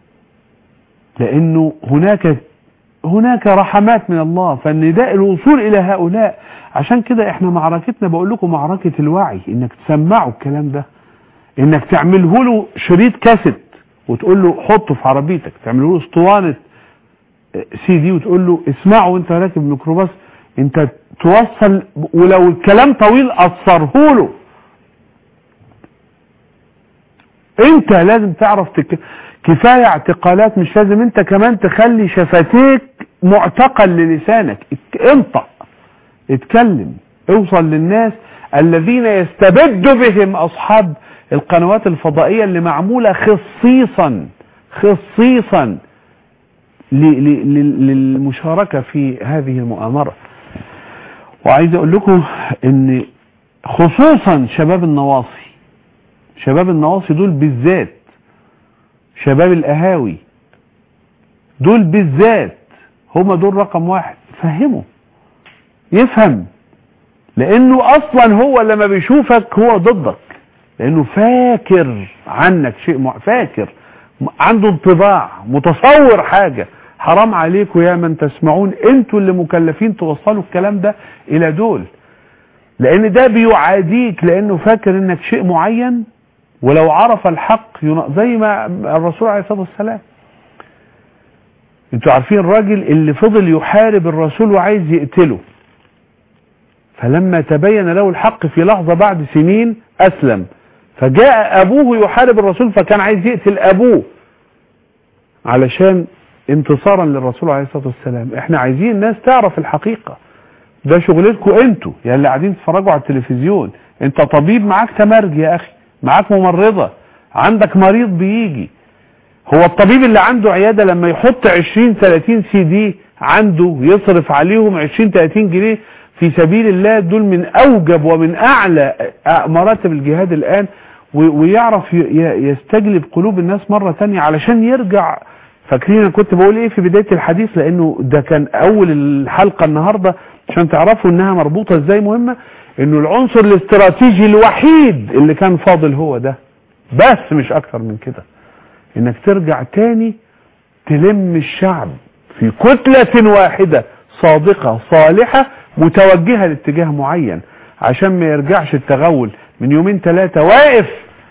لانه هناك هناك رحمات من الله فالنداء الوصول الى هؤلاء عشان كده احنا معركتنا بقول لكم معركة الوعي انك تسمعوا الكلام ده انك تعمله له شريط كاسيت وتقول له حطه في عربيتك تعمله له اسطوانة سي دي وتقول له اسمعه وانت راكب ميكروباص انت توصل ولو الكلام طويل قصره له انت لازم تعرف تك... كفاية اعتقالات مش لازم انت كمان تخلي شفتيك معتقل للسانك انطق اتكلم اوصل للناس الذين يستبد بهم اصحاب القنوات الفضائية اللي معمولة خصيصا خصيصا للمشاركة في هذه المؤامرة وعايز اقول لكم ان خصوصا شباب النواصي شباب النواصي دول بالذات شباب القهاوي دول بالذات هما دول رقم واحد فهموا يفهم لانه اصلا هو لما بيشوفك هو ضدك لانه فاكر عنك شيء مع... فاكر عنده انطباع متصور حاجة حرام عليكم يا من تسمعون انتوا اللي مكلفين توصلوا الكلام ده الى دول لان ده بيعاديك لانه فاكر انك شيء معين ولو عرف الحق زي ما الرسول عليه الصلاة والسلام انتوا عارفين الراجل اللي فضل يحارب الرسول وعايز يقتله فلما تبين له الحق في لحظة بعد سنين أسلم فجاء أبوه يحارب الرسول فكان عايز يقتل أبوه علشان انتصارا للرسول عليه الصلاة والسلام احنا عايزين الناس تعرف الحقيقة ده شغلتكم انتوا يا اللي قاعدين تتفرجوا على التلفزيون انت طبيب معاك تمرج يا اخي معاك ممرضة عندك مريض بيجي هو الطبيب اللي عنده عيادة لما يحط 20 30 سي دي عنده يصرف عليهم 20 30 جنيه في سبيل الله دول من اوجب ومن اعلى مراتب الجهاد الان ويعرف يستجلب قلوب الناس مرة تانية علشان يرجع فاكرين انا كنت بقول ايه في بداية الحديث لانه ده كان اول الحلقة النهاردة عشان تعرفوا انها مربوطة ازاي مهمة انه العنصر الاستراتيجي الوحيد اللي كان فاضل هو ده بس مش اكتر من كده انك ترجع تاني تلم الشعب في كتلة واحدة صادقة صالحة متوجهة لاتجاه معين عشان ما يرجعش التغول من يومين ثلاثة واقف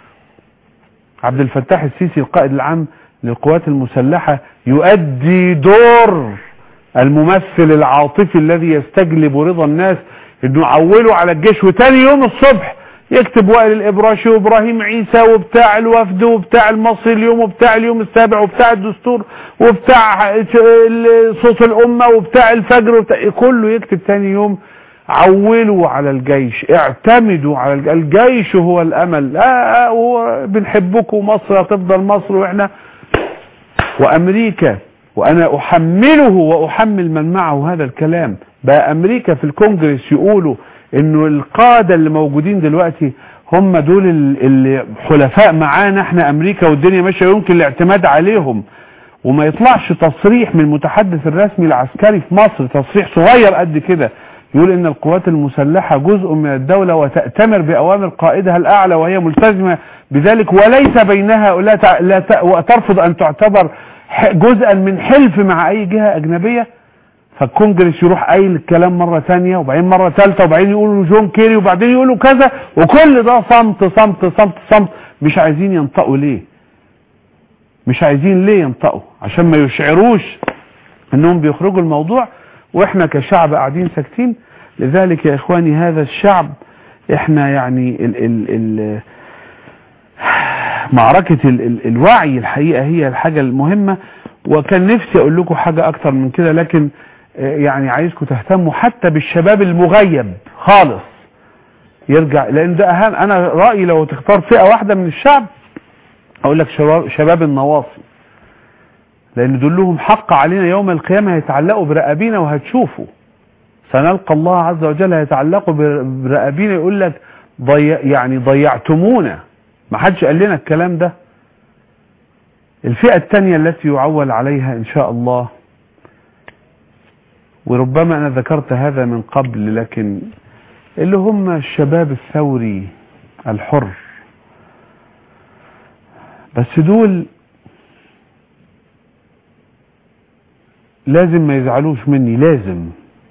عبد الفتاح السيسي القائد العام للقوات المسلحة يؤدي دور الممثل العاطفي الذي يستجلب رضا الناس انه عولوا على الجيش وتاني يوم الصبح يكتب وائل الابراشي وابراهيم عيسى وبتاع الوفد وبتاع المصري اليوم وبتاع اليوم السابع وبتاع الدستور وبتاع صوت الامه وبتاع الفجر وبتاع كله يكتب تاني يوم عولوا على الجيش اعتمدوا على الجيش, الجيش هو الامل لا هو بنحبكم مصر هتفضل مصر واحنا وامريكا وانا احمله واحمل من معه هذا الكلام بقى امريكا في الكونجرس يقولوا انه القادة اللي موجودين دلوقتي هم دول اللي حلفاء معانا احنا امريكا والدنيا ماشية يمكن الاعتماد عليهم وما يطلعش تصريح من المتحدث الرسمي العسكري في مصر تصريح صغير قد كده يقول ان القوات المسلحة جزء من الدولة وتأتمر بأوامر قائدها الأعلى وهي ملتزمة بذلك وليس بينها لا, لا ترفض أن تعتبر جزءا من حلف مع أي جهة أجنبية فالكونجرس يروح قايل الكلام مرة تانية وبعدين مرة ثالثة وبعدين يقولوا جون كيري وبعدين يقولوا كذا وكل ده صمت صمت صمت صمت مش عايزين ينطقوا ليه مش عايزين ليه ينطقوا عشان ما يشعروش انهم بيخرجوا الموضوع واحنا كشعب قاعدين ساكتين لذلك يا اخواني هذا الشعب احنا يعني ال ال ال معركة ال ال الوعي الحقيقة هي الحاجة المهمة وكان نفسي اقول لكم حاجة اكتر من كده لكن يعني عايزكم تهتموا حتى بالشباب المغيب خالص يرجع لان ده اهم انا رأيي لو تختار فئة واحدة من الشعب اقول لك شباب, شباب النواصي لان دلهم حق علينا يوم القيامة هيتعلقوا برقابينا وهتشوفوا سنلقى الله عز وجل هيتعلقوا برقابينا يقول لك ضيع يعني ضيعتمونا ما حدش قال لنا الكلام ده الفئة الثانية التي يعول عليها ان شاء الله وربما انا ذكرت هذا من قبل لكن اللي هم الشباب الثوري الحر بس دول لازم ما يزعلوش مني لازم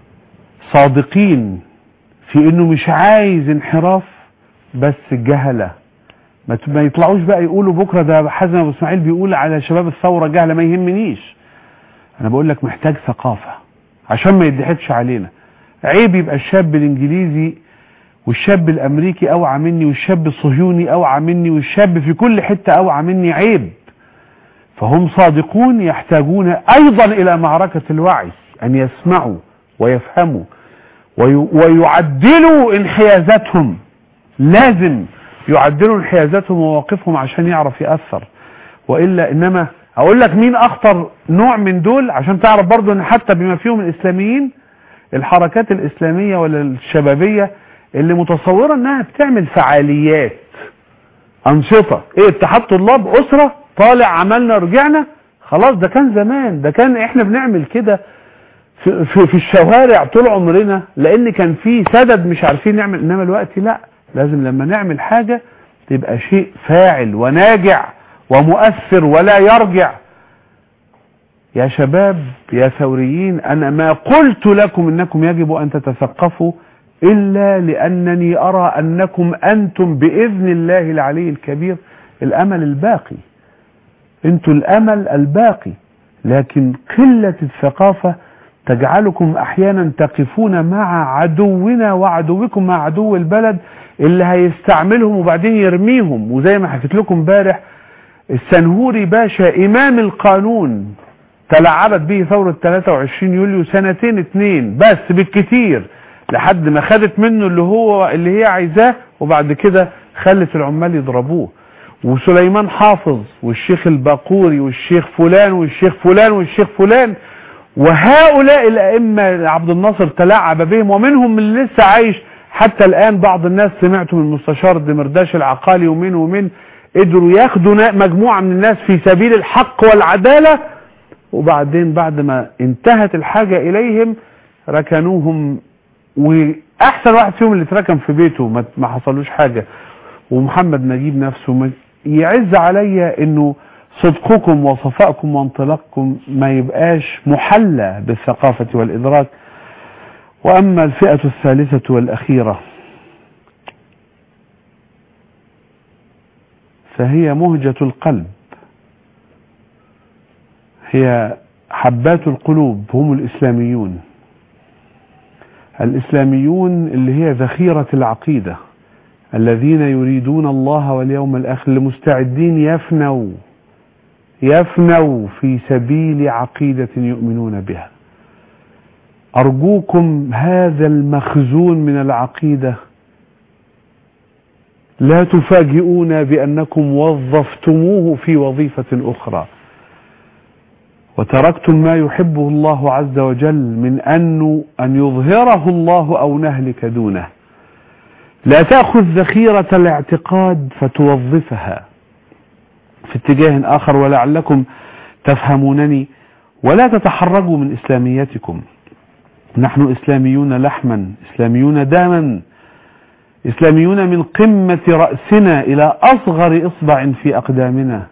صادقين في انه مش عايز انحراف بس جهلة ما يطلعوش بقى يقولوا بكرة ده حازم ابو اسماعيل بيقول على شباب الثورة جهلة ما يهمنيش انا بقول لك محتاج ثقافة عشان ما يضحكش علينا عيب يبقى الشاب الانجليزي والشاب الامريكي اوعى مني والشاب الصهيوني اوعى مني والشاب في كل حتة اوعى مني عيب فهم صادقون يحتاجون ايضا الى معركة الوعي ان يسمعوا ويفهموا ويعدلوا انحيازاتهم لازم يعدلوا انحيازاتهم ومواقفهم عشان يعرف يأثر وإلا إنما أقول لك مين أخطر نوع من دول عشان تعرف برضو أن حتى بما فيهم الإسلاميين الحركات الإسلامية ولا الشبابية اللي متصورة أنها بتعمل فعاليات أنشطة إيه اتحاد طلاب أسرة طالع عملنا رجعنا خلاص ده كان زمان ده كان إحنا بنعمل كده في, في, في الشوارع طول عمرنا لأن كان في سدد مش عارفين نعمل إنما الوقت لأ لازم لما نعمل حاجة تبقى شيء فاعل وناجع ومؤثر ولا يرجع يا شباب يا ثوريين أنا ما قلت لكم إنكم يجب أن تتثقفوا إلا لأنني أرى أنكم أنتم بإذن الله العلي الكبير الأمل الباقي أنتم الأمل الباقي لكن قلة الثقافة تجعلكم أحيانا تقفون مع عدونا وعدوكم مع عدو البلد اللي هيستعملهم وبعدين يرميهم وزي ما حكيت لكم امبارح السنهوري باشا امام القانون تلعبت به ثورة 23 يوليو سنتين اتنين بس بالكتير لحد ما خدت منه اللي هو اللي هي عايزاه وبعد كده خلت العمال يضربوه وسليمان حافظ والشيخ الباقوري والشيخ فلان والشيخ فلان والشيخ فلان وهؤلاء الأئمة عبد الناصر تلاعب بهم ومنهم اللي لسه عايش حتى الآن بعض الناس سمعتوا من المستشار الدمرداش العقالي ومن ومن قدروا ياخدوا مجموعة من الناس في سبيل الحق والعدالة وبعدين بعد ما انتهت الحاجة إليهم ركنوهم وأحسن واحد فيهم اللي اتركن في بيته ما حصلوش حاجة ومحمد نجيب نفسه يعز عليا انه صدقكم وصفائكم وانطلاقكم ما يبقاش محلى بالثقافة والإدراك وأما الفئة الثالثة والأخيرة فهي مهجة القلب هي حبات القلوب هم الإسلاميون الإسلاميون اللي هي ذخيرة العقيدة الذين يريدون الله واليوم الآخر المستعدين يفنوا يفنوا في سبيل عقيدة يؤمنون بها أرجوكم هذا المخزون من العقيدة لا تفاجئون بأنكم وظفتموه في وظيفة أخرى وتركتم ما يحبه الله عز وجل من أن أن يظهره الله أو نهلك دونه لا تأخذ ذخيرة الاعتقاد فتوظفها في اتجاه آخر ولعلكم تفهمونني ولا تتحرجوا من إسلاميتكم نحن إسلاميون لحما إسلاميون داما إسلاميون من قمة رأسنا إلى أصغر إصبع في أقدامنا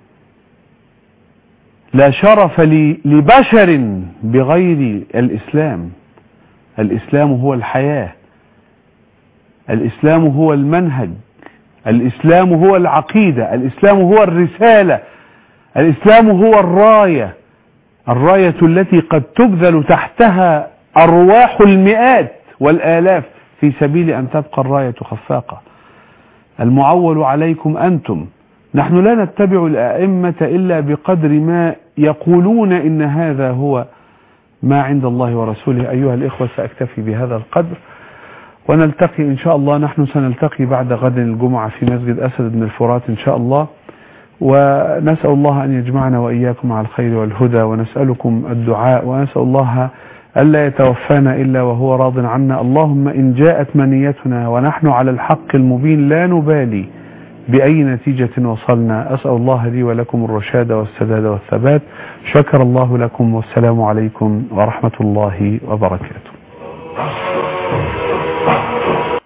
لا شرف لي لبشر بغير الإسلام الإسلام هو الحياة الإسلام هو المنهج الإسلام هو العقيدة الإسلام هو الرسالة الإسلام هو الراية الراية التي قد تبذل تحتها أرواح المئات والآلاف في سبيل أن تبقى الراية خفاقة المعول عليكم أنتم نحن لا نتبع الأئمة إلا بقدر ما يقولون إن هذا هو ما عند الله ورسوله أيها الإخوة سأكتفي بهذا القدر ونلتقي إن شاء الله نحن سنلتقي بعد غد الجمعة في مسجد أسد بن الفرات إن شاء الله ونسأل الله أن يجمعنا وإياكم على الخير والهدى ونسألكم الدعاء ونسأل الله ألا يتوفانا إلا وهو راض عنا اللهم إن جاءت منيتنا ونحن على الحق المبين لا نبالي بأي نتيجة وصلنا أسأل الله لي ولكم الرشاد والسداد والثبات شكر الله لكم والسلام عليكم ورحمة الله وبركاته